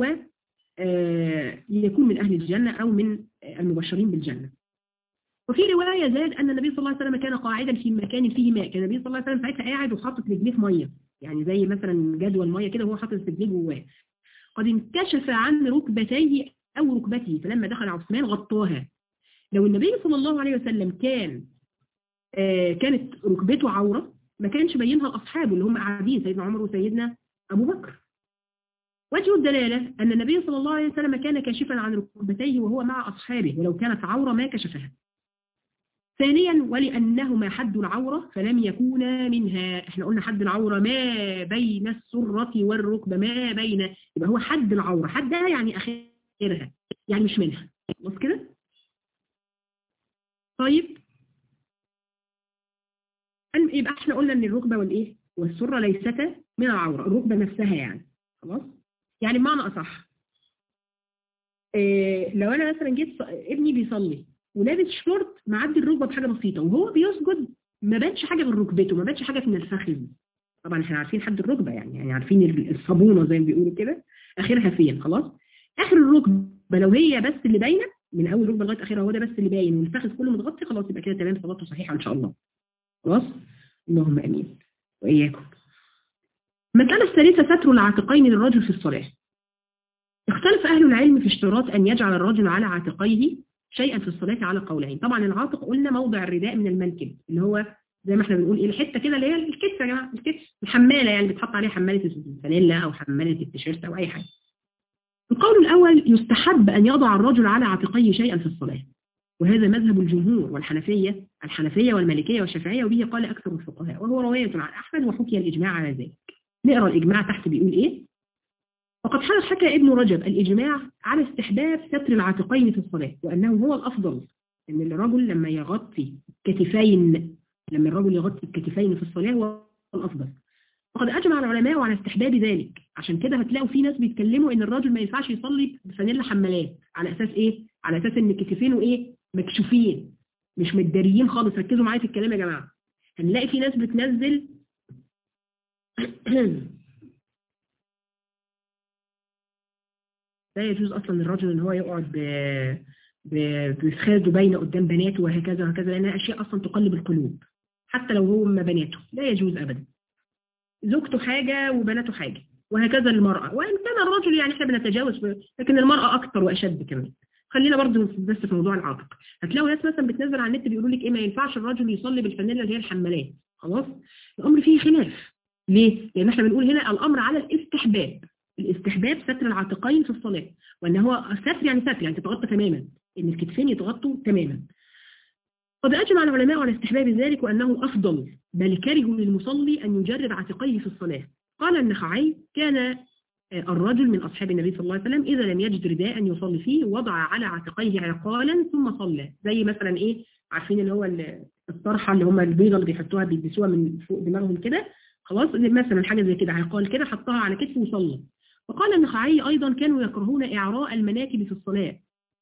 Speaker 1: ويكون من أهل الجنة أو من المبشرين بالجنة وفي رواية زاد أن النبي صلى الله عليه وسلم كان قاعدا في مكان فيه ماء كان النبي صلى الله عليه وسلم ساعتها قاعد وحاطط رجليه في مية يعني زي مثلا جدول مية كده وهو حاطط رجليه جواه قد انكشف عن ركبتيه أو ركبته فلما دخل عثمان غطاها لو النبي صلى الله عليه وسلم كان آه كانت ركبته عورة ما كانش بينها لأصحابه اللي هم قاعدين سيدنا عمر وسيدنا أبو بكر وجه الدلالة أن النبي صلى الله عليه وسلم كان كاشفا عن ركبتيه وهو مع أصحابه ولو كانت عورة ما كشفها ثانيا ولأنهما حد العورة فلم يكونا منها احنا قلنا حد العورة ما بين السرة والركبة ما بين يبقى هو حد العورة حدها يعني آخرها يعني مش منها بص كده طيب يبقى احنا قلنا ان الركبة والايه والسرة ليستا من العورة الركبة نفسها يعني خلاص يعني بمعنى أصح إيه لو أنا مثلا جيت ابني بيصلي ولابس شورت معدي الركبة بحاجة بسيطة وهو بيسجد ما بانش حاجة من ركبته ما بانش حاجة من الفخذ طبعا احنا عارفين حد الركبة يعني يعني عارفين الصابونة زي ما بيقولوا كده آخرها فين خلاص آخر الركبة لو هي بس اللي باينة من أول ركبة لغاية آخرها هو ده بس اللي باين والفخذ كله متغطي خلاص يبقى كده تمام صلاته صحيحة إن شاء الله خلاص اللهم أمين وإياكم المسألة الثالثة ستر العاتقين للرجل في الصلاة اختلف أهل العلم في اشتراط أن يجعل الرجل على عاتقيه شيئا في الصلاة على قولين طبعا العاتق قلنا موضع الرداء من المنكب اللي هو زي ما احنا بنقول ايه الحته كده اللي هي الكتف يا جماعه الكتف الحماله يعني بتحط عليها حماله الفانيلا او حماله التيشيرت او اي حاجه القول الاول يستحب ان يضع الرجل على عاتقيه شيئا في الصلاه وهذا مذهب الجمهور والحنفيه الحنفيه والمالكيه والشافعيه وبه قال اكثر الفقهاء وهو روايه عن احمد وحكي الاجماع على ذلك نقرا الاجماع تحت بيقول ايه وقد حكى ابن رجب الإجماع على استحباب ستر العاتقين في الصلاة وأنه هو الأفضل أن الرجل لما يغطي كتفين لما الرجل يغطي الكتفين في الصلاة هو الأفضل وقد أجمع العلماء على استحباب ذلك عشان كده هتلاقوا في ناس بيتكلموا ان الراجل ما ينفعش يصلي بفانيلا حمالات على اساس ايه على اساس ان كتفينه ايه مكشوفين مش متداريين خالص ركزوا معايا في الكلام يا جماعه هنلاقي في ناس بتنزل لا يجوز اصلا للرجل ان هو يقعد بخاده باينه قدام بناته وهكذا وهكذا لانها اشياء اصلا تقلب القلوب حتى لو هو ما بناته لا يجوز ابدا زوجته حاجه وبناته حاجه وهكذا المرأة وإن كان الرجل يعني احنا بنتجاوز لكن المرأة أكثر وأشد كمان خلينا برضه بس في موضوع العاتق هتلاقوا ناس مثلا بتنزل على النت بيقولوا لك ايه ما ينفعش الرجل يصلي بالفانيلا اللي هي الحمالات خلاص الامر فيه خلاف ليه؟ لان احنا بنقول هنا الامر على الاستحباب الاستحباب ستر العاتقين في الصلاة وان هو ستر يعني ستر يعني تتغطى تماما ان الكتفين يتغطوا تماما قد أجمع العلماء على استحباب ذلك وأنه أفضل بل كره للمصلي أن يجرد عاتقيه في الصلاة قال النخعي كان الرجل من أصحاب النبي صلى الله عليه وسلم إذا لم يجد رداء يصلي فيه وضع على عاتقيه عقالا ثم صلى زي مثلا إيه عارفين اللي هو الطرحة اللي هم البيضة اللي بيحطوها بيلبسوها من فوق دماغهم كده خلاص مثلا حاجة زي كده عقال كده حطها على كتفه وصلى وقال النخعي أيضا كانوا يكرهون إعراء المناكب في الصلاة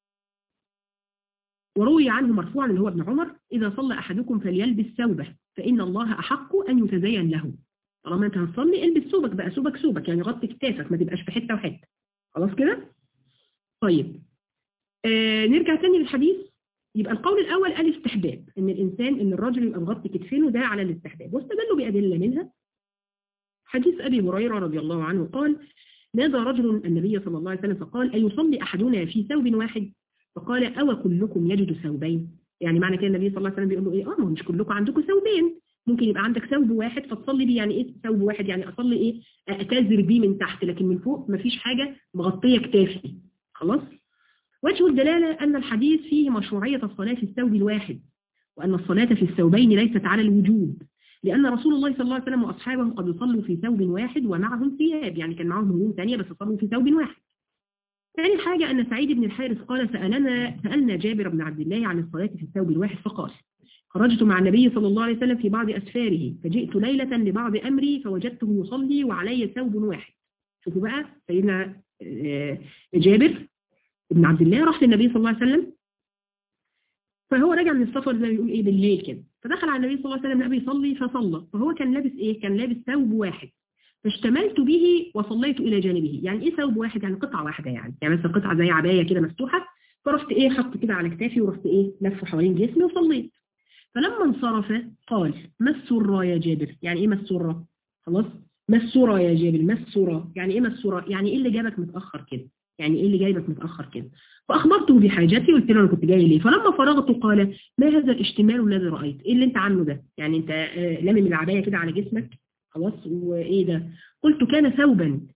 Speaker 1: وروي عنه مرفوعا اللي هو ابن عمر إذا صلى أحدكم فليلبس ثوبه فإن الله أحق أن يتزين له طالما أنت هتصلي البس ثوبك بقى ثوبك ثوبك يعني غطي كتافك ما تبقاش في حتة وحتة خلاص كده طيب آه نرجع تاني للحديث يبقى القول الأول الاستحباب إن الإنسان إن الرجل يبقى مغطي كتفينه ده على الاستحباب واستدلوا بأدلة منها حديث أبي هريرة رضي الله عنه قال نادى رجل النبي صلى الله عليه وسلم فقال أيصلي أحدنا في ثوب واحد فقال أو كلكم يجد ثوبين يعني معنى كده النبي صلى الله عليه وسلم بيقول له إيه آه مش كلكم عندكم ثوبين ممكن يبقى عندك ثوب واحد فتصلي بيه يعني إيه ثوب واحد يعني أصلي إيه أتازر بيه من تحت لكن من فوق مفيش حاجة مغطية كتافي خلاص وجه الدلالة أن الحديث فيه مشروعية الصلاة في الثوب الواحد وأن الصلاة في الثوبين ليست على الوجوب لأن رسول الله صلى الله عليه وسلم وأصحابه قد يصلوا في ثوب واحد ومعهم ثياب يعني كان معهم هدوم ثانية بس صلوا في ثوب واحد ثاني حاجة أن سعيد بن الحارث قال سألنا سألنا جابر بن عبد الله عن الصلاة في الثوب الواحد فقال خرجت مع النبي صلى الله عليه وسلم في بعض أسفاره فجئت ليلة لبعض أمري فوجدته يصلي وعلي ثوب واحد شوفوا بقى سيدنا جابر بن عبد الله راح للنبي صلى الله عليه وسلم فهو رجع من السفر زي ما بيقول ايه بالليل كده فدخل على النبي صلى الله عليه وسلم النبي يصلي فصلى فهو كان لابس ايه كان لابس ثوب واحد فاشتملت به وصليت الى جانبه يعني ايه ثوب واحد يعني قطعه واحده يعني يعني مثلا قطعه زي عبايه كده مفتوحه فرحت ايه حط كده على كتافي ورحت ايه لف حوالين جسمي وصليت فلما انصرف قال ما السره يا جابر يعني ايه ما السره خلاص ما السره يا جابر ما السره يعني ايه ما السره يعني ايه اللي جابك متاخر كده يعني ايه اللي جايبك متاخر كده فاخبرته بحاجتي قلت له انا كنت جاي ليه فلما فرغت قال ما هذا الاشتمال الذي رايت ايه اللي انت عامله ده يعني انت لامم العبايه كده على جسمك خلاص وايه ده قلت كان ثوبا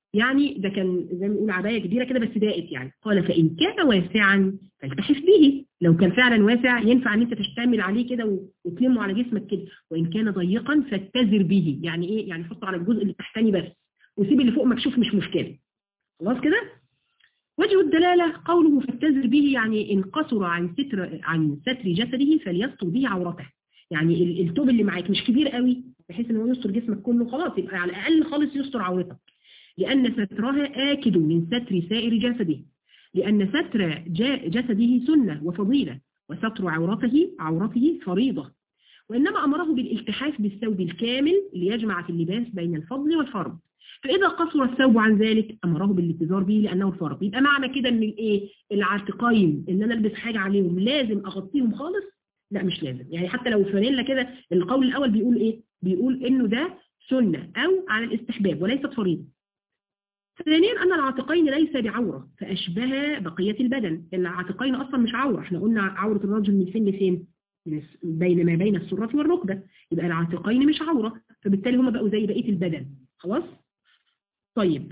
Speaker 1: يعني ده كان زي ما نقول عباية كبيرة كده بس ضاقت يعني قال فإن كان واسعا فالتحف به لو كان فعلا واسع ينفع ان انت تشتمل عليه كده وتلمه على جسمك كده وإن كان ضيقا فاتزر به يعني ايه يعني حطه على الجزء اللي تحتاني بس وسيب اللي فوق مكشوف مش مشكلة خلاص كده وجه الدلالة قوله فاتزر به يعني إن قصر عن ستر عن ستر جسده فليستر به عورته يعني التوب اللي معاك مش كبير قوي بحيث ان هو يستر جسمك كله خلاص يبقى على الأقل خالص يستر عورتك لأن سترها آكد من ستر سائر جسده لأن ستر جسده سنة وفضيلة وستر عورته عورته فريضة وإنما أمره بالالتحاف بالثوب الكامل ليجمع في اللباس بين الفضل والفرض فإذا قصر الثوب عن ذلك أمره بالاتزار به لأنه الفرض يبقى معنى كده إن الإيه العاتقين إن أنا ألبس حاجة عليهم لازم أغطيهم خالص لا مش لازم يعني حتى لو فانيلا كده القول الأول بيقول إيه بيقول إنه ده سنة أو على الاستحباب وليست فريضة ثانيا أن العاتقين ليس بعورة فأشبه بقية البدن العاتقين أصلا مش عورة احنا قلنا عورة الرجل من فين لفين بين ما بين السرة والركبة يبقى العاتقين مش عورة فبالتالي هم بقوا زي بقية البدن خلاص طيب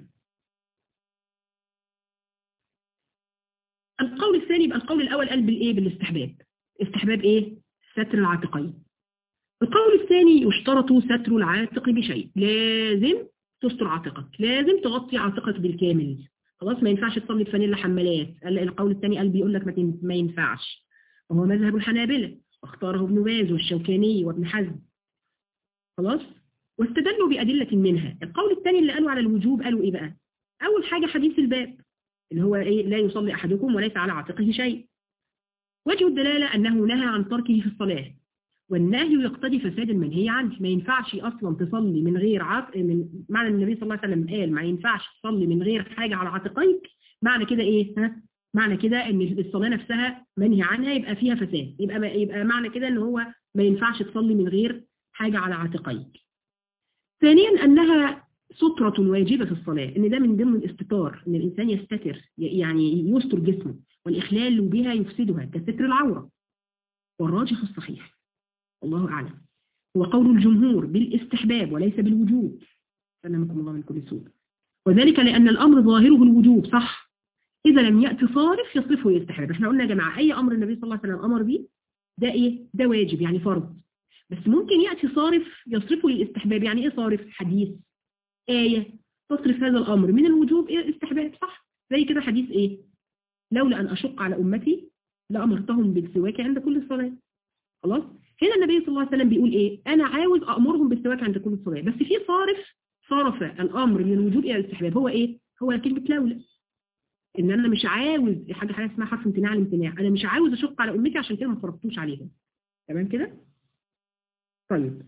Speaker 1: القول الثاني يبقى القول الأول قال بالإيه بالاستحباب استحباب إيه ستر العاتقين القول الثاني يشترط ستر العاتق بشيء لازم تستر عاتقك لازم تغطي عاتقك بالكامل خلاص ما ينفعش تصلي بفانيلا حمالات القول الثاني قال بيقول لك ما ينفعش وهو مذهب الحنابلة واختاره ابن باز والشوكاني وابن حزم خلاص واستدلوا بأدلة منها القول الثاني اللي قالوا على الوجوب قالوا ايه بقى اول حاجة حديث الباب اللي هو ايه لا يصلي احدكم وليس على عاتقه شيء وجه الدلالة انه نهى عن تركه في الصلاة والنهي يقتضي فساد المنهي عنه ما ينفعش اصلا تصلي من غير عاتق من معنى النبي صلى الله عليه وسلم قال ما ينفعش تصلي من غير حاجة على عاتقيك معنى كده ايه ها معنى كده ان الصلاة نفسها منهي عنها يبقى فيها فساد يبقى يبقى معنى كده ان هو ما ينفعش تصلي من غير حاجة على عاتقيك ثانيا انها سترة واجبة في الصلاة ان ده من ضمن الاستتار ان الانسان يستتر يعني يستر جسمه والاخلال بها يفسدها كستر العورة والراجح الصحيح الله أعلم هو قول الجمهور بالاستحباب وليس بالوجوب سلمكم الله من كل سوء وذلك لأن الأمر ظاهره الوجوب صح إذا لم يأتي صارف يصرفه للاستحباب احنا قلنا يا جماعة أي أمر النبي صلى الله عليه وسلم أمر به ده إيه ده واجب يعني فرض بس ممكن يأتي صارف يصرفه للاستحباب يعني إيه صارف حديث آية تصرف هذا الأمر من الوجوب إيه استحباب صح زي كده حديث إيه لولا أن أشق على أمتي لأمرتهم بالسواك عند كل صلاة خلاص هنا النبي صلى الله عليه وسلم بيقول ايه انا عاوز امرهم بالسواك عند كل صلاه بس في صارف صرف الامر من الوجوب الى الاستحباب هو ايه هو كلمه لولا ان انا مش عاوز حاجه حاجه اسمها حرف امتناع الامتناع انا مش عاوز اشق على امتي عشان كده ما فرضتوش عليهم تمام كده طيب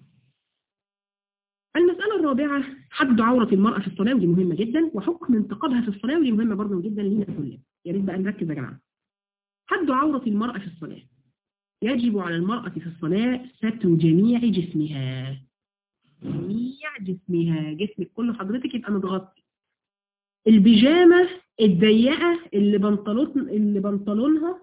Speaker 1: المسألة الرابعة حد عورة المرأة في الصلاة ودي مهمة جدا وحكم انتقابها في الصلاة ودي مهمة برضه جدا لينا كلنا يا ريت بقى نركز يا جماعة حد عورة المرأة في الصلاة يجب على المرأة في الصلاة ستر جميع جسمها جميع جسمها جسمك كله حضرتك يبقى متغطي البيجامة الضيقة اللي بنطلون اللي بنطلونها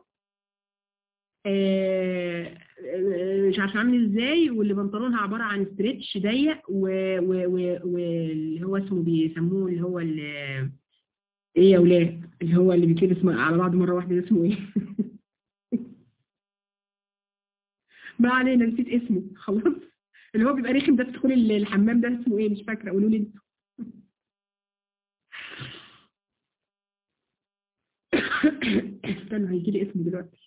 Speaker 1: آه مش عارفه عامل ازاي واللي بنطلونها عباره عن ستريتش ضيق واللي هو اسمه بيسموه اللي هو ايه يا ولاد اللي هو اللي بيتلبس على بعض مره واحده اسمه ايه ما علينا نسيت اسمه خلاص اللي هو بيبقى رخم ده تدخلي الحمام ده اسمه ايه مش فاكره قولوا لي انتوا استنوا هيجي لي اسمه دلوقتي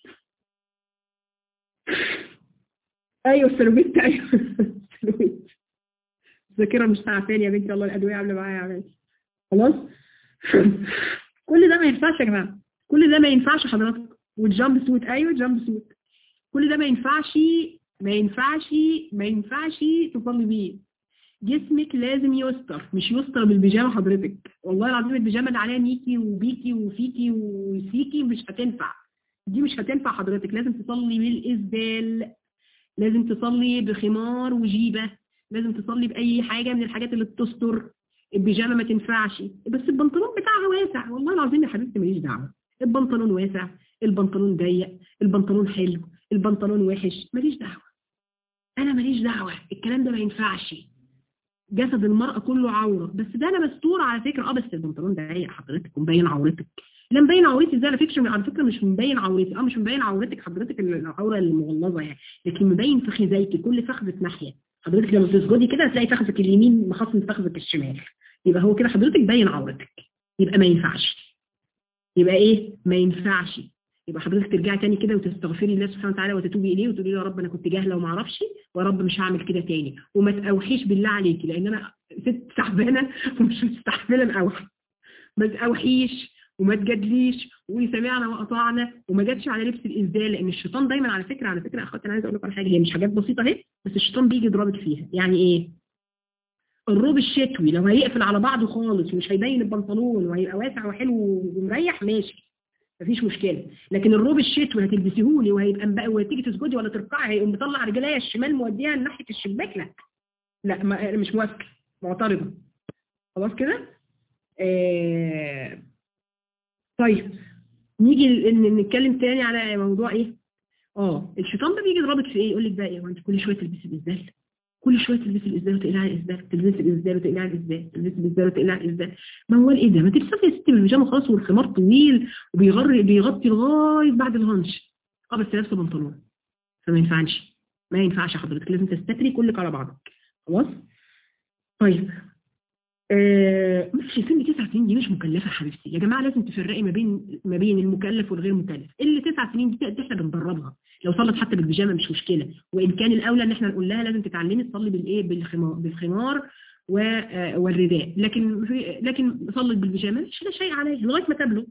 Speaker 1: ايوه السلوبيت ايوه السلوبيت الذاكره مش تعبانه يا بنتي والله الادويه عامله معايا يا بنتي خلاص كل ده ما ينفعش يا جماعه كل ده ما ينفعش حضرتك والجامب سوت ايوه جامب سوت كل ده ما ينفعش ما ينفعش ما ينفعش تصلي بيه جسمك لازم يستر مش يستر بالبيجامه حضرتك والله العظيم البيجامه اللي عليها ميكي وبيكي وفيكي وسيكي مش هتنفع دي مش هتنفع حضرتك لازم تصلي بالإسدال لازم تصلي بخمار وجيبة لازم تصلي بأي حاجة من الحاجات اللي بتستر البيجامة ما تنفعش بس البنطلون بتاعها واسع والله العظيم يا حبيبتي ماليش دعوة البنطلون واسع البنطلون ضيق البنطلون حلو البنطلون وحش ماليش دعوة انا ماليش دعوة الكلام ده ما ينفعش جسد المرأة كله عورة بس ده انا مستور على فكرة اه بس البنطلون ده ضيق حضرتك ومبين عورتك لا مبين عورتي ازاي على فكرة على فكرة مش مبين عورتي اه مش مبين عورتك حضرتك العورة المغلظة يعني لكن مبين فخذيك كل فخذة ناحية حضرتك لما تسجدي كده هتلاقي فخذك اليمين مخصم فخذك الشمال يبقى هو كده حضرتك باين عورتك يبقى ما ينفعش يبقى ايه ما ينفعش يبقى حضرتك ترجعي تاني كده وتستغفري الله سبحانه وتعالى وتتوبي اليه وتقولي له يا رب انا كنت جاهله وما اعرفش ويا رب مش هعمل كده تاني وما تأوحيش بالله عليكي لان انا ست تعبانه ومش مستحمله اوحي ما تأوحيش وما تجادليش وسمعنا وقطعنا وما جاتش على لبس الانزال لان الشيطان دايما على فكره على فكره اخواتي انا عايزه اقول لكم على حاجه هي مش حاجات بسيطه اهي بس الشيطان بيجي يضربك فيها يعني ايه الروب الشتوي لو هيقفل على بعضه خالص ومش هيبين البنطلون وهيبقى واسع وحلو ومريح ماشي مفيش مشكله لكن الروب الشتوي هتلبسيه لي وهيبقى مبقى وتيجي تسجدي ولا تركعي هيقوم مطلع رجليا الشمال موديها ناحيه الشباك لا لا ما مش موافقه معترضه خلاص كده آه طيب نيجي نتكلم تاني على موضوع ايه اه الشيطان ده بيجي يضربك في ايه يقول لك بقى ايه وانت كل شويه تلبسي الازدال كل شويه تلبسي الازدال وتقلعي الازدال تلبسي الازدال وتقلعي الازدال تلبسي الازدال وتقلعي الازدال ما هو ايه ده ما تلبسي يا ستي بالبيجامه خلاص والخمار طويل وبيغطي بيغطي لغايه بعد الهانش اه بس لابسه بنطلون فما ينفعش ما ينفعش حضرتك لازم تستتري كلك على بعضك خلاص طيب آه مش شايفين تسع سنين دي مش مكلفه يا حبيبتي يا جماعه لازم تفرقي ما بين ما بين المكلف والغير مكلف اللي تسع سنين دي احنا بندربها لو صلت حتى بالبيجامه مش مشكله وان كان الاولى ان احنا نقول لها لازم تتعلمي تصلي بالايه بالخمار بالخمار والرداء لكن لكن صلت بالبيجامه مش لا شيء عليه لغايه ما تبلغ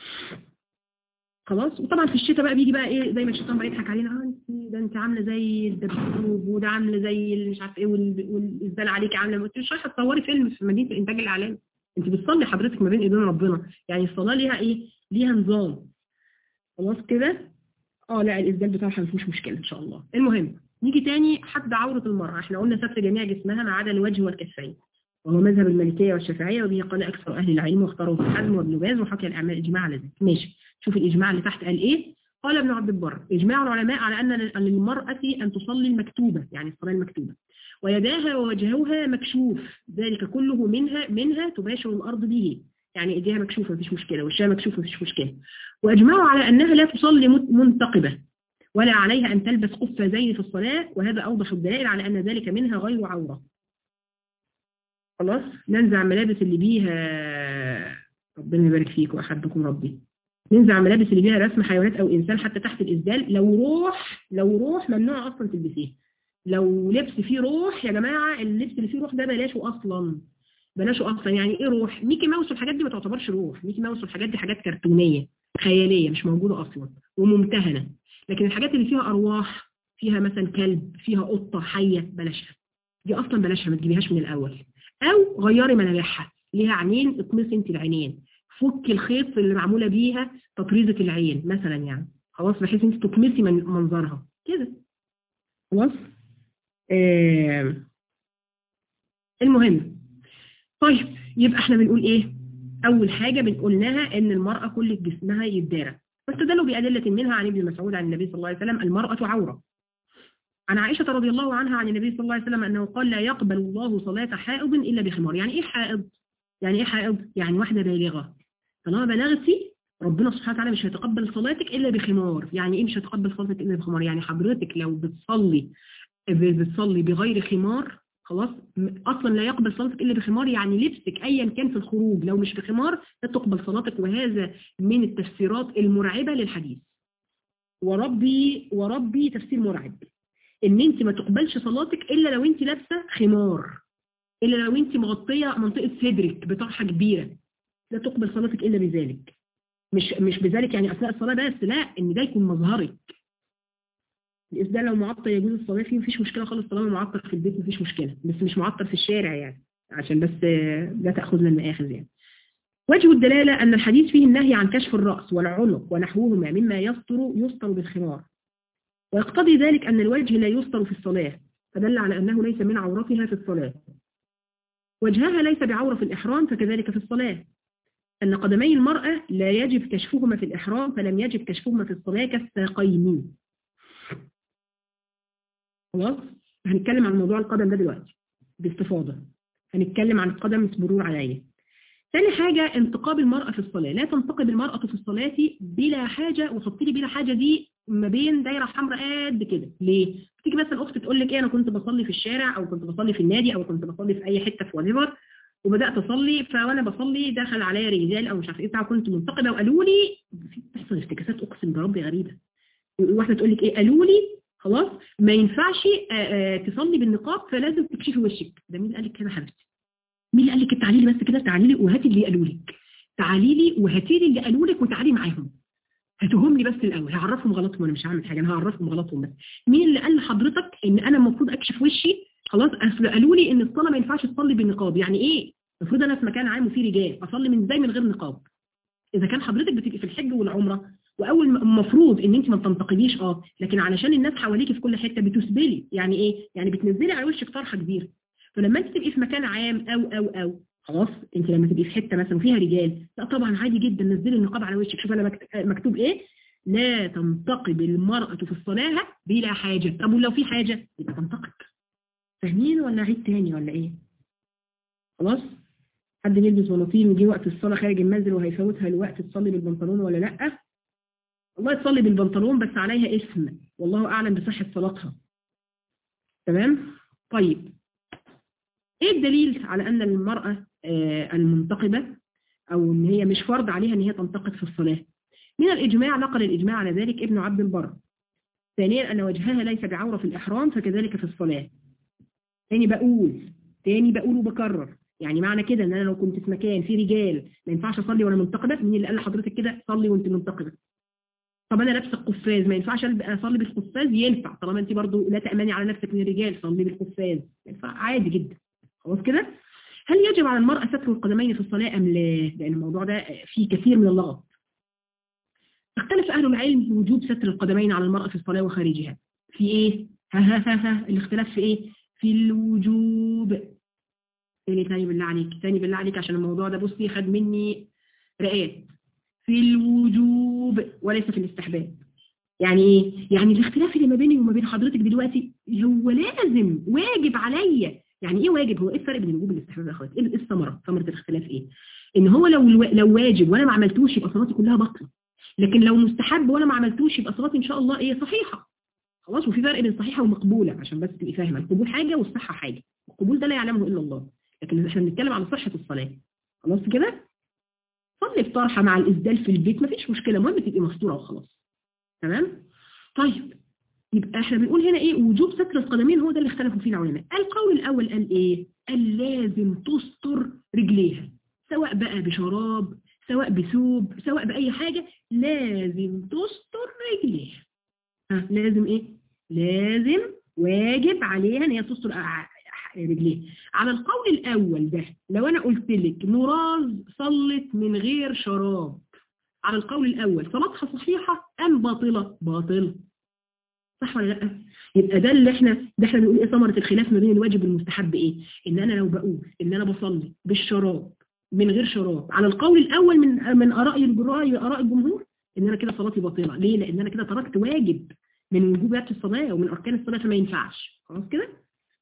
Speaker 1: خلاص وطبعا في الشتاء بقى بيجي بقى ايه زي ما الشيطان بقى يضحك علينا اه انت ده انت عامله زي الدبدوب وده عامله زي اللي مش عارف ايه والازدال عليك عامله انت مش رايحه تصوري فيلم في مدينه الانتاج الاعلامي انت بتصلي حضرتك ما بين ايدين ربنا يعني الصلاه ليها ايه ليها نظام خلاص كده اه لا الاسدال بتاعها مفيش مشكله ان شاء الله المهم نيجي تاني حد عوره المراه احنا قلنا ستر جميع جسمها ما عدا الوجه والكفين وهو مذهب المالكيه والشافعيه وبه قال اكثر اهل العلم واختاروا ابن حزم وابن باز وحكى الاعمال الاجماع على ذلك ماشي شوف الاجماع اللي تحت قال ايه قال ابن عبد البر اجماع العلماء على ان للمراه ان تصلي المكتوبه يعني الصلاه المكتوبه ويداها ووجهها مكشوف ذلك كله منها منها تباشر الارض به يعني ايديها مكشوفه مفيش مشكله وشها مكشوفه مفيش مشكله واجمعوا على انها لا تصلي منتقبه ولا عليها ان تلبس قفازين في الصلاه وهذا اوضح الدلائل على ان ذلك منها غير عوره خلاص ننزع ملابس اللي بيها ربنا يبارك فيك واحبكم ربي ننزع ملابس اللي بيها رسم حيوانات او انسان حتى تحت الاسدال لو روح لو روح ممنوع اصلا تلبسيه لو لبس فيه روح يا جماعه اللبس اللي فيه روح ده بلاشه اصلا بلاشه اصلا يعني ايه روح ميكي ماوس والحاجات دي ما تعتبرش روح ميكي ماوس والحاجات دي حاجات كرتونيه خياليه مش موجوده اصلا وممتهنه لكن الحاجات اللي فيها ارواح فيها مثلا كلب فيها قطه حيه بلاشها دي اصلا بلاشها ما تجيبيهاش من الاول او غيري ملامحها ليها عينين اطمسي انت العينين فك الخيط اللي معموله بيها تطريزه العين مثلا يعني خلاص بحيث انت تطمسي من منظرها كده خلاص آه المهم طيب يبقى احنا بنقول ايه اول حاجة بنقولناها ان المرأة كل جسمها يتدارى واستدلوا بأدلة منها عن ابن مسعود عن النبي صلى الله عليه وسلم المرأة عورة عن عائشة رضي الله عنها عن النبي صلى الله عليه وسلم أنه قال لا يقبل الله صلاة حائض إلا بخمار يعني إيه حائض؟ يعني إيه حائض؟ يعني واحدة بالغة طالما بلغتي ربنا سبحانه وتعالى مش هيتقبل صلاتك إلا بخمار يعني إيه مش هيتقبل صلاتك إلا بخمار؟ يعني حضرتك لو بتصلي بتصلي بغير خمار خلاص اصلا لا يقبل صلاتك الا بخمار يعني لبسك ايا كان في الخروج لو مش بخمار لا تقبل صلاتك وهذا من التفسيرات المرعبه للحديث وربي وربي تفسير مرعب ان انت ما تقبلش صلاتك الا لو انت لابسه خمار الا لو انت مغطيه منطقه صدرك بطرحه كبيره لا تقبل صلاتك الا بذلك مش مش بذلك يعني اثناء الصلاه بس لا ان ده يكون مظهرك الإسدال لو معطر يجوز الصلاة فيه مفيش مشكلة خالص طالما معطر في البيت مفيش مشكلة بس مش معطر في الشارع يعني عشان بس لا تأخذنا المآخذ يعني وجه الدلالة أن الحديث فيه النهي عن كشف الرأس والعنق ونحوهما مما يستر يستر بالخمار ويقتضي ذلك أن الوجه لا يستر في الصلاة فدل على أنه ليس من عورتها في الصلاة وجهها ليس بعورة في الإحرام فكذلك في الصلاة أن قدمي المرأة لا يجب كشفهما في الإحرام فلم يجب كشفهما في الصلاة كالساقين خلاص هنتكلم عن موضوع القدم ده دلوقتي باستفاضة هنتكلم عن القدم مرور عليا ثاني حاجة انتقاب المرأة في الصلاة لا تنتقب المرأة في الصلاة بلا حاجة وحطي لي بلا حاجة دي ما بين دايرة حمراء قد كده ليه؟ تيجي مثلا اخت تقول لك ايه انا كنت بصلي في الشارع او كنت بصلي في النادي او كنت بصلي في اي حتة في وليفر وبدات اصلي فوانا بصلي دخل عليا رجال او مش عارف ايه كنت منتقبه وقالوا لي بتحصل افتكاسات اقسم بربي غريبه واحده تقول لك ايه قالوا لي خلاص ما ينفعش تصلي بالنقاب فلازم تكشفي وشك ده مين قال لك كده حبيبتي مين اللي قال لك تعالي لي بس كده تعالي لي وهاتي اللي قالوا لك تعالي لي وهاتي لي اللي قالوا لك وتعالي معاهم هاتوهم لي بس الاول هعرفهم غلطهم انا مش هعمل حاجه انا هعرفهم غلطهم بس مين اللي قال لحضرتك ان انا المفروض اكشف وشي خلاص اصل قالوا لي ان الصلاه ما ينفعش تصلي بالنقاب يعني ايه المفروض انا في مكان عام وفيه رجال اصلي من ازاي من غير نقاب اذا كان حضرتك بتبقي في الحج والعمره واول المفروض ان انت ما تنتقديش اه لكن علشان الناس حواليكي في كل حته بتسبلي يعني ايه يعني بتنزلي على وشك طرحه كبيره فلما انت تبقي في مكان عام او او او خلاص انت لما تبقي في حته مثلا وفيها رجال لا طبعا عادي جدا نزلي النقاب على وشك شوف انا مكتوب ايه لا تنتقب المرأة في الصلاة بلا حاجة طب ولو في حاجة يبقى تنتقب فاهمين ولا عيد تاني ولا ايه خلاص حد بيلبس بناطيل ويجي وقت الصلاة خارج المنزل وهيفوتها الوقت تصلي بالبنطلون ولا لا والله تصلي بالبنطلون بس عليها اسم والله أعلم بصحة صلاتها تمام طيب ايه الدليل على ان المرأة آه المنتقبة او ان هي مش فرض عليها ان هي تنتقد في الصلاة من الإجماع نقل الإجماع على ذلك ابن عبد البر ثانيا أن وجهها ليس بعورة في الإحرام فكذلك في الصلاة تاني بقول تاني بقول وبكرر يعني معنى كده ان انا لو كنت في مكان فيه رجال ما ينفعش اصلي وانا منتقبه مين اللي قال لحضرتك كده صلي وانت منتقبه طب انا لابسه القفاز ما ينفعش اصلي بالقفاز ينفع طالما انت برضو لا تامني على نفسك من الرجال صلي بالقفاز ينفع عادي جدا خلاص كده هل يجب على المرأة ستر القدمين في الصلاة أم لا؟ لأن الموضوع ده فيه كثير من اللغط اختلف أهل العلم في وجوب ستر القدمين على المرأة في الصلاة وخارجها في إيه؟ ها ها ها ها الاختلاف في إيه؟ في الوجوب تاني تاني بالله عليك تاني بالله عليك عشان الموضوع ده بصي خد مني رئات في الوجوب وليس في الاستحباب يعني ايه يعني الاختلاف اللي ما بيني وما بين حضرتك دلوقتي هو لازم واجب عليا يعني ايه واجب هو ايه الفرق بين الوجوب والاستحباب يا اخواتي ايه الثمره ثمره الاختلاف ايه ان هو لو لو واجب وانا ما عملتوش يبقى صلاتي كلها باطله لكن لو مستحب وانا ما عملتوش يبقى صلاتي ان شاء الله ايه صحيحه خلاص وفي فرق بين صحيحه ومقبوله عشان بس تبقي فاهمه القبول حاجه والصحه حاجه القبول ده لا يعلمه الا الله لكن احنا بنتكلم على صحه الصلاه خلاص كده صلي بطرحه مع الاسدال في البيت مفيش مشكله المهم تبقي مستوره وخلاص تمام طيب يبقى احنا بنقول هنا ايه وجوب ستر القدمين هو ده اللي اختلفوا فيه العلماء القول الاول قال ايه قال لازم تستر رجليها سواء بقى بشراب سواء بثوب سواء بأي حاجة لازم تستر رجليها ها لازم ايه لازم واجب عليها ان هي تستر رجليها على القول الاول ده لو انا قلت لك نراز صلت من غير شراب على القول الاول صلاتها صحيحة ام باطلة باطلة صح ولا لا يبقى ده اللي احنا ده احنا بنقول ايه ثمره الخلاف ما بين الواجب والمستحب ايه ان انا لو بقول ان انا بصلي بالشراب من غير شراب على القول الاول من من اراء الجراء اراء الجمهور ان انا كده صلاتي باطله ليه لان انا كده تركت واجب من وجوبات الصلاه ومن اركان الصلاه فما ينفعش خلاص كده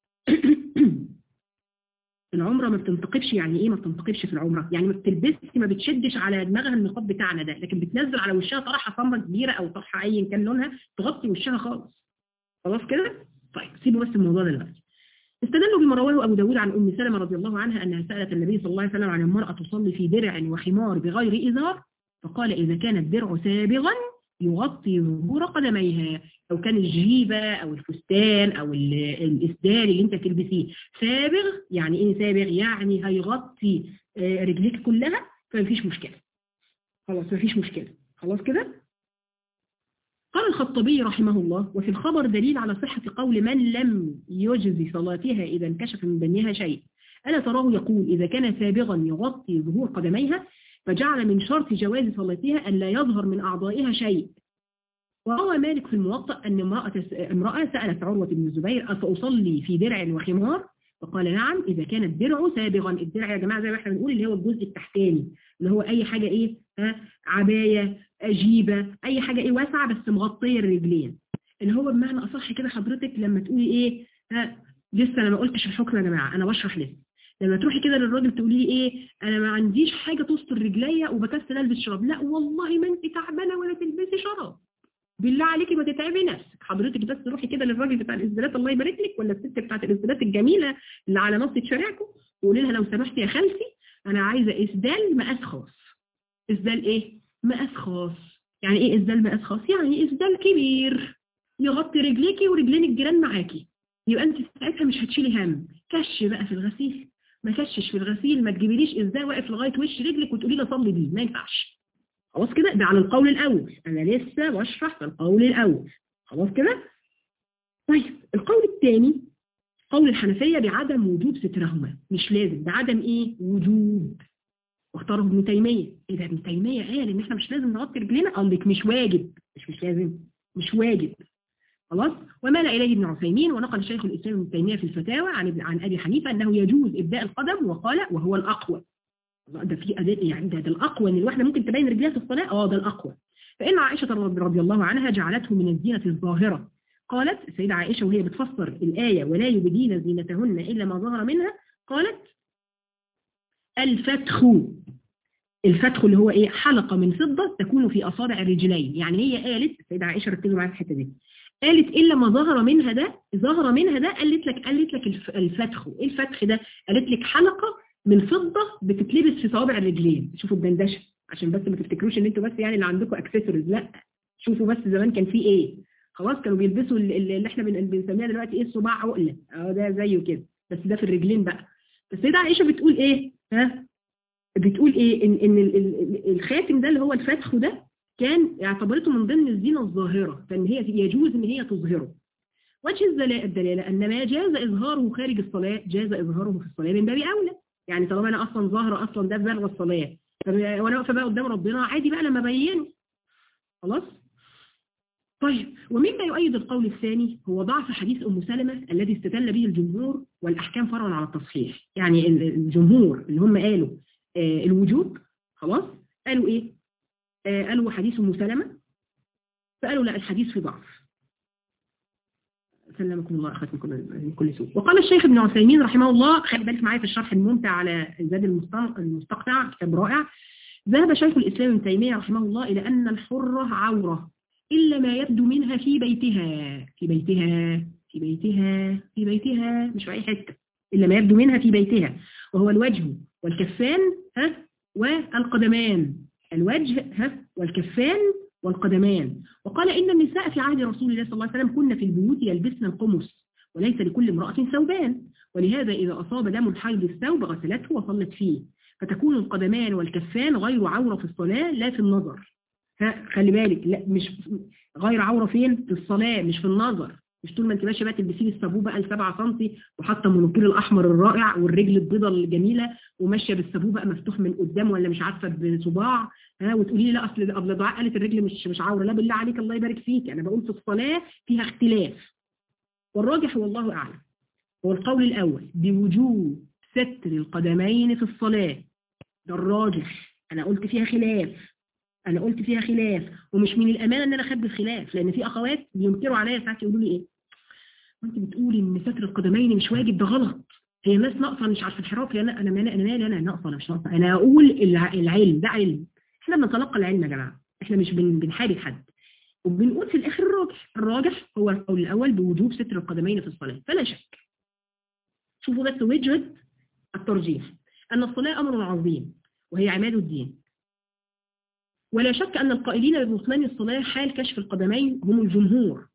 Speaker 1: العمره ما بتنتقبش يعني ايه ما بتنتقبش في العمره يعني ما بتلبسش ما بتشدش على دماغها النقاب بتاعنا ده لكن بتنزل على وشها طرحه حمراء كبيره او طرحه ايا كان لونها تغطي وشها خالص خلاص كده طيب سيبوا بس الموضوع ده دلوقتي استدلوا بما رواه أبو داود عن أم سلمة رضي الله عنها أنها سألت النبي صلى الله عليه وسلم عن المرأة تصلي في درع وخمار بغير إزار فقال إذا كان الدرع سابغا يغطي ظهور قدميها لو كان الجيبة أو الفستان أو الإسدال اللي أنت تلبسيه سابغ يعني إيه سابغ يعني هيغطي رجليك كلها فمفيش مشكلة خلاص مفيش مشكلة خلاص كده قال الخطبي رحمه الله وفي الخبر دليل على صحة قول من لم يجزي صلاتها إذا انكشف من بنيها شيء ألا تراه يقول إذا كان سابغا يغطي ظهور قدميها فجعل من شرط جواز صلاتها أن لا يظهر من أعضائها شيء وروى مالك في الموطأ أن امرأة, امرأة سألت عروة بن الزبير أفأصلي في درع وخمار فقال نعم إذا كان الدرع سابغا الدرع يا جماعة زي ما احنا بنقول اللي هو الجزء التحتاني اللي هو أي حاجة إيه ها عباية جيبة أي حاجة إيه واسعة بس مغطية الرجلين اللي هو بمعنى أصح كده حضرتك لما تقولي إيه ها لسه أنا ما قلتش الحكم يا جماعة أنا بشرح لسه لما تروحي كده للراجل تقولي لي ايه انا ما عنديش حاجه تستر رجليا وبكسل البس شراب لا والله ما انت تعبانه ولا تلبسي شراب بالله عليكي ما تتعبي نفسك حضرتك بس روحي كده للراجل بتاع الاسدالات الله يبارك لك ولا الست بتاعت الاسدالات الجميله اللي على نص شارعكم وقولي لها لو سمحتي يا خالتي انا عايزه اسدال مقاس خاص اسدال ايه مقاس خاص يعني ايه اسدال مقاس خاص يعني اسدال كبير يغطي رجليكي ورجلين الجيران معاكي يبقى انت ساعتها مش هتشيلي هم كش بقى في الغسيل ما كشش في الغسيل ما تجيبيليش ازاي واقف لغايه وش رجلك وتقولي لي صلي بيه ما ينفعش خلاص كده ده على القول الاول انا لسه بشرح في القول الاول خلاص كده طيب القول الثاني قول الحنفية بعدم وجوب سترهما مش لازم بعدم ايه وجوب واختاره ابن تيمية ايه ده ابن تيمية قال ان احنا مش لازم نغطي رجلينا قال لك مش واجب مش مش لازم مش واجب خلاص ومال اليه ابن عثيمين ونقل شيخ الاسلام ابن تيمية في الفتاوى عن عن ابي حنيفة انه يجوز ابداء القدم وقال وهو الاقوى ده في أداء يعني ده, ده الاقوى ان الواحده ممكن تبين رجليها في الصلاه اه ده الاقوى فان عائشه رضي الله عنها جعلته من الزينه الظاهره قالت السيدة عائشة وهي بتفسر الآية ولا يبدين زينتهن إلا ما ظهر منها قالت الفتخ الفتخ اللي هو ايه حلقة من فضة تكون في أصابع الرجلين يعني هي قالت السيدة عائشة ركزوا معايا في الحتة دي قالت إلا ما ظهر منها ده ظهر منها ده قالت لك قالت لك الفتخ ايه الفتخ ده قالت لك حلقة من فضة بتتلبس في صوابع الرجلين شوفوا الدندشة عشان بس ما تفتكروش ان انتوا بس يعني اللي عندكم اكسسوارز لا شوفوا بس زمان كان في ايه خلاص كانوا بيلبسوا اللي احنا بنسميها دلوقتي ايه الصباع عقله اه ده زيه كده بس ده في الرجلين بقى بس السيده عائشه بتقول ايه ها بتقول ايه ان ان الخاتم ده اللي هو الفتخ ده كان اعتبرته من ضمن الزينه الظاهره فان هي يجوز ان هي تظهره وجه الدلاله ان ما جاز اظهاره خارج الصلاه جاز اظهاره في الصلاه من باب اولى يعني طالما انا اصلا ظاهره اصلا ده في بلغ الصلاه وانا واقفه بقى قدام ربنا عادي بقى لما ابينه خلاص طيب ومما يؤيد القول الثاني هو ضعف حديث أم سلمة الذي استدل به الجمهور والأحكام فرعا على التصحيح يعني الجمهور اللي هم قالوا آه الوجوب خلاص قالوا إيه آه قالوا حديث أم سلمة فقالوا لا الحديث في ضعف سلمكم الله أخذكم من كل سوء وقال الشيخ ابن عثيمين رحمه الله خلي بالك معايا في الشرح الممتع على زاد المستقطع كتاب رائع ذهب شيخ الإسلام ابن تيمية رحمه الله إلى أن الحرة عورة إلا ما يبدو منها في بيتها في بيتها في بيتها في بيتها مش في أي حتة إلا ما يبدو منها في بيتها وهو الوجه والكفان ها والقدمان الوجه ها والكفان والقدمان وقال إن النساء في عهد رسول الله صلى الله عليه وسلم كن في البيوت يلبسن القمص وليس لكل امرأة ثوبان ولهذا إذا أصاب دم الحيض الثوب غسلته وصلت فيه فتكون القدمان والكفان غير عورة في الصلاة لا في النظر خلي بالك لا مش غير عورة فين في الصلاة مش في النظر مش طول ما انت ماشيه بقى تلبسي لي الصابوه بقى ل 7 سم وحاطه المونوكير الاحمر الرائع والرجل البيضاء الجميله وماشيه بالصابوه بقى مفتوح من قدام ولا مش عارفه بصباع ها وتقولي لي لا اصل ابله دعاء قالت الرجل مش مش عوره لا بالله عليك الله يبارك فيك انا بقول في الصلاه فيها اختلاف والراجح والله اعلم هو القول الاول بوجوب ستر القدمين في الصلاه ده الراجح انا قلت فيها خلاف انا قلت فيها خلاف ومش من الامانه ان انا اخبي الخلاف لان في اخوات بينكروا عليا ساعات يقولوا لي ايه انت بتقولي ان ستر القدمين مش واجب ده غلط هي الناس ناقصه مش عارفه انحراف انا انا مالي انا مالي انا ناقصه انا مش ناقصه انا اقول العلم ده علم احنا بنتلقى العلم يا جماعه احنا مش بنحارب حد وبنقول في الاخر الراجح الراجح هو القول الاول بوجوب ستر القدمين في الصلاه فلا شك شوفوا بس وجهه الترجيح ان الصلاه امر عظيم وهي عماد الدين ولا شك أن القائلين ببطلان الصلاة حال كشف القدمين هم الجمهور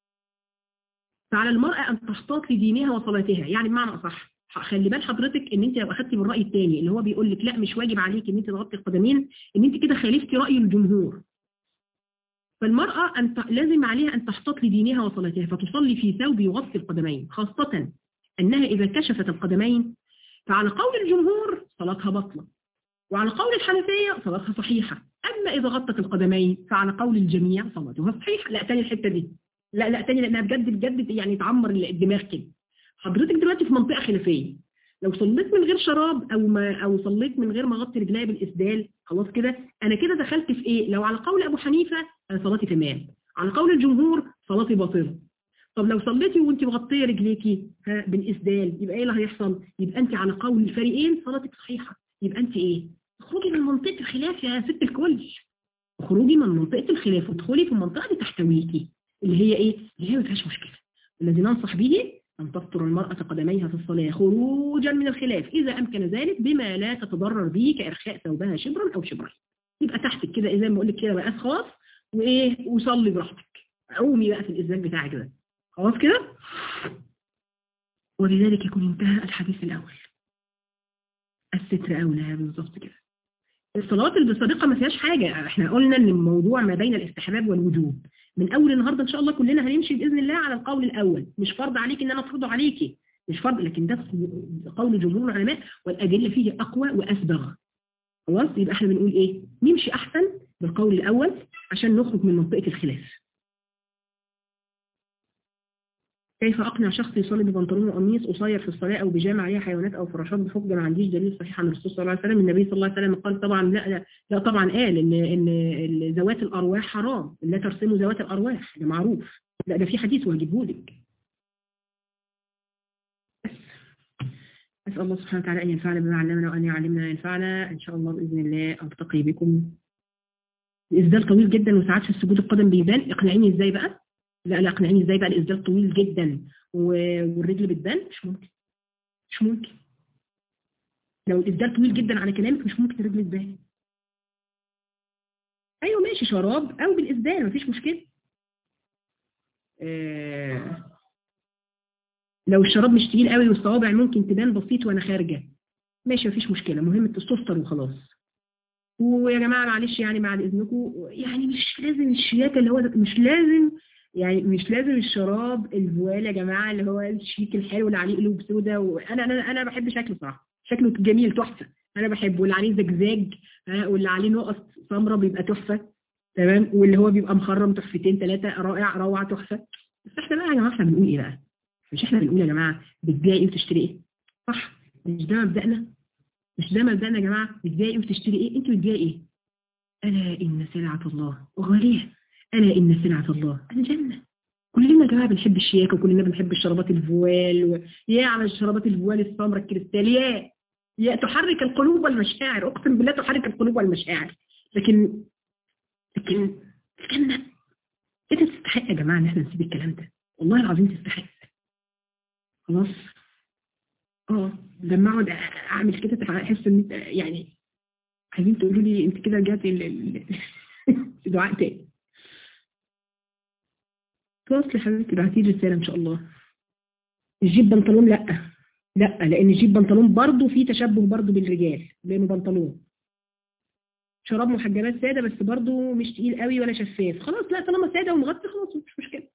Speaker 1: فعلى المرأة أن تحتاط لدينها وصلاتها يعني بمعنى أصح خلي بال حضرتك ان انت لو اخدتي بالراي الثاني اللي هو بيقول لك لا مش واجب عليك ان انت تغطي القدمين ان انت كده خالفتي راي الجمهور فالمراه أن ت... لازم عليها ان تحتاط لدينها وصلاتها فتصلي في ثوب يغطي القدمين خاصه انها اذا كشفت القدمين فعلى قول الجمهور صلاتها بطله وعلى قول الحنفيه صلاتها صحيحه أما إذا غطت القدمين فعلى قول الجميع صلاتها صحيح لا تاني الحتة دي لا لا تاني لأنها بجد بجد يعني تعمر الدماغ كده حضرتك دلوقتي في منطقة خلافية لو صليت من غير شراب أو ما أو صليت من غير ما أغطي رجلي بالإسدال خلاص كده أنا كده دخلت في إيه لو على قول أبو حنيفة أنا صلاتي تمام على قول الجمهور صلاتي باطلة طب لو صليتي وانت مغطيه رجليكي ها بالاسدال يبقى ايه اللي هيحصل يبقى انت على قول الفريقين صلاتك صحيحه يبقى انت ايه اخرجي من منطقه الخلاف يا ست الكل اخرجي من منطقه الخلاف وادخلي في المنطقه اللي تحتويكي اللي هي ايه اللي هي ما فيهاش مشكله الذي ننصح به أن تفطر المرأة قدميها في الصلاة خروجا من الخلاف إذا أمكن ذلك بما لا تتضرر به كإرخاء ثوبها شبرا أو شبرا يبقى تحتك كده زي ما بقول لك كده مقاس خلاص وإيه وصلي براحتك قومي بقى في الإزاج بتاعك ده خلاص كده وبذلك يكون انتهى الحديث الأول الستر أولى بالظبط كده الصلوات البصدقة ما فيهاش حاجة احنا قلنا ان الموضوع ما بين الاستحباب والوجوب من اول النهاردة ان شاء الله كلنا هنمشي بإذن الله على القول الأول مش فرض عليك ان انا افرضه عليكي مش فرض لكن ده قول جمهور العلماء والأدلة فيه أقوى وأسبغ خلاص يبقى احنا بنقول ايه نمشي أحسن بالقول الأول عشان نخرج من منطقة الخلاف كيف أقنع شخص يصلي ببنطلون وقميص قصير في الصلاة أو بيجامع عليها حيوانات أو فراشات بحكم ما عنديش دليل صحيح عن الرسول صلى الله عليه وسلم النبي صلى الله عليه وسلم قال طبعا لا لا, لا طبعا قال إن إن ذوات الأرواح حرام لا ترسموا ذوات الأرواح ده معروف لا ده في حديث وهجيبه لك أسأل الله سبحانه وتعالى أن ينفعنا بما علمنا وأن يعلمنا ينفعنا إن شاء الله بإذن الله ألتقي بكم الإسدال طويل جدا وساعات في السجود القدم بيبان اقنعيني إزاي بقى لا لا اقنعيني ازاي بقى الاسدال طويل جدا والرجل بتبان مش ممكن مش ممكن لو الاسدال طويل جدا على كلامك مش ممكن الرجل تبان ايوه ماشي شراب او بالاسدال مفيش مشكله آه لو الشراب مش تقيل قوي والصوابع ممكن تبان بسيط وانا خارجه ماشي مفيش مشكله مهم تستر وخلاص ويا جماعه معلش يعني بعد اذنكم يعني مش لازم الشياكه اللي هو مش لازم يعني مش لازم الشراب الفوال يا جماعه اللي هو الشيك الحلو اللي عليه قلوب سودا وانا انا انا بحب شكله صراحه شكله جميل تحفه انا بحبه واللي عليه زجزاج واللي عليه نقط سمراء بيبقى تحفه تمام واللي هو بيبقى مخرم تحفتين ثلاثه رائع روعه تحفه بس احنا بقى يا جماعه احنا بنقول ايه بقى؟ مش احنا بنقول يا جماعه بتبيعي ايه وتشتري ايه؟ صح مش ده مبدأنا؟ مش ده مبدأنا يا جماعه بتبيعي ايه وتشتري ايه؟ انت بتبيعي ايه؟ الا ان سلعه الله وغاليه ألا إن سلعة الله الجنة كلنا يا جماعة بنحب الشياكة وكلنا بنحب الشرابات الفوال و... يا على الشرابات الفوال السمراء الكريستالية يا تحرك القلوب والمشاعر أقسم بالله تحرك القلوب والمشاعر لكن لكن الجنة إيه تستحق يا جماعة إن احنا نسيب الكلام ده والله العظيم تستحق خلاص اه لما اقعد اعمل كده احس ان يعني عايزين تقولوا لي انت كده رجعتي دعاء تاني تواصلي حبيبتي ابعتي لي رساله ان شاء الله الجيب بنطلون لا لا لان الجيب بنطلون برضه فيه تشبه برضه بالرجال لانه بنطلون شراب محجبات ساده بس برضه مش تقيل قوي ولا شفاف خلاص لا طالما ساده ومغطي خلاص مش مشكله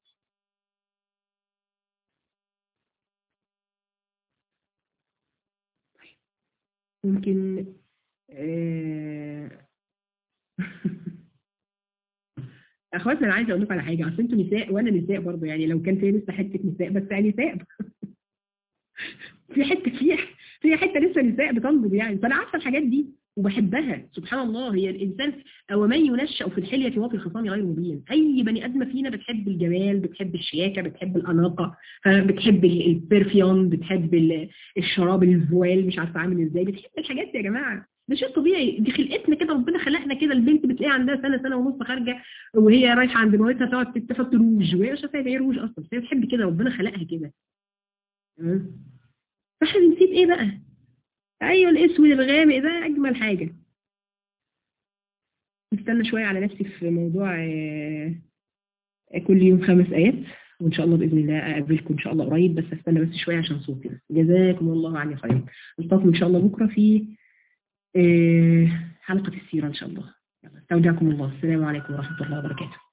Speaker 1: ممكن آه اخواتنا انا عايزه اقول لكم على حاجه اصل انتوا نساء وانا نساء برضه يعني لو كان في لسه حته نساء بس يعني نساء في حته فيها في حته لسه نساء بتنضج يعني فانا عارفه الحاجات دي وبحبها سبحان الله هي الانسان او من ينشا في الحليه وفي الخصام غير مبين اي بني ادمه فينا بتحب الجمال بتحب الشياكه بتحب الاناقه بتحب البرفيوم بتحب الشراب الفوال مش عارفه عامل ازاي بتحب الحاجات دي يا جماعه ده شيء طبيعي دي خلقتنا كده ربنا خلقنا كده البنت بتلاقيها عندها سنه سنه ونص خارجه وهي رايحه عند مامتها تقعد تحط روج وهي مش عارفه ايه روج اصلا هي بتحب كده ربنا خلقها كده فاحنا بنسيب ايه بقى ايوه الاسود الغامق ده اجمل حاجه نستنى شويه على نفسي في موضوع كل يوم خمس ايات وان شاء الله باذن الله اقابلكم ان شاء الله قريب بس استنى بس شويه عشان صوتي جزاكم الله عني خير نلتقي ان شاء الله بكره في حلقة السيرة إن شاء الله استودعكم الله السلام عليكم ورحمة الله وبركاته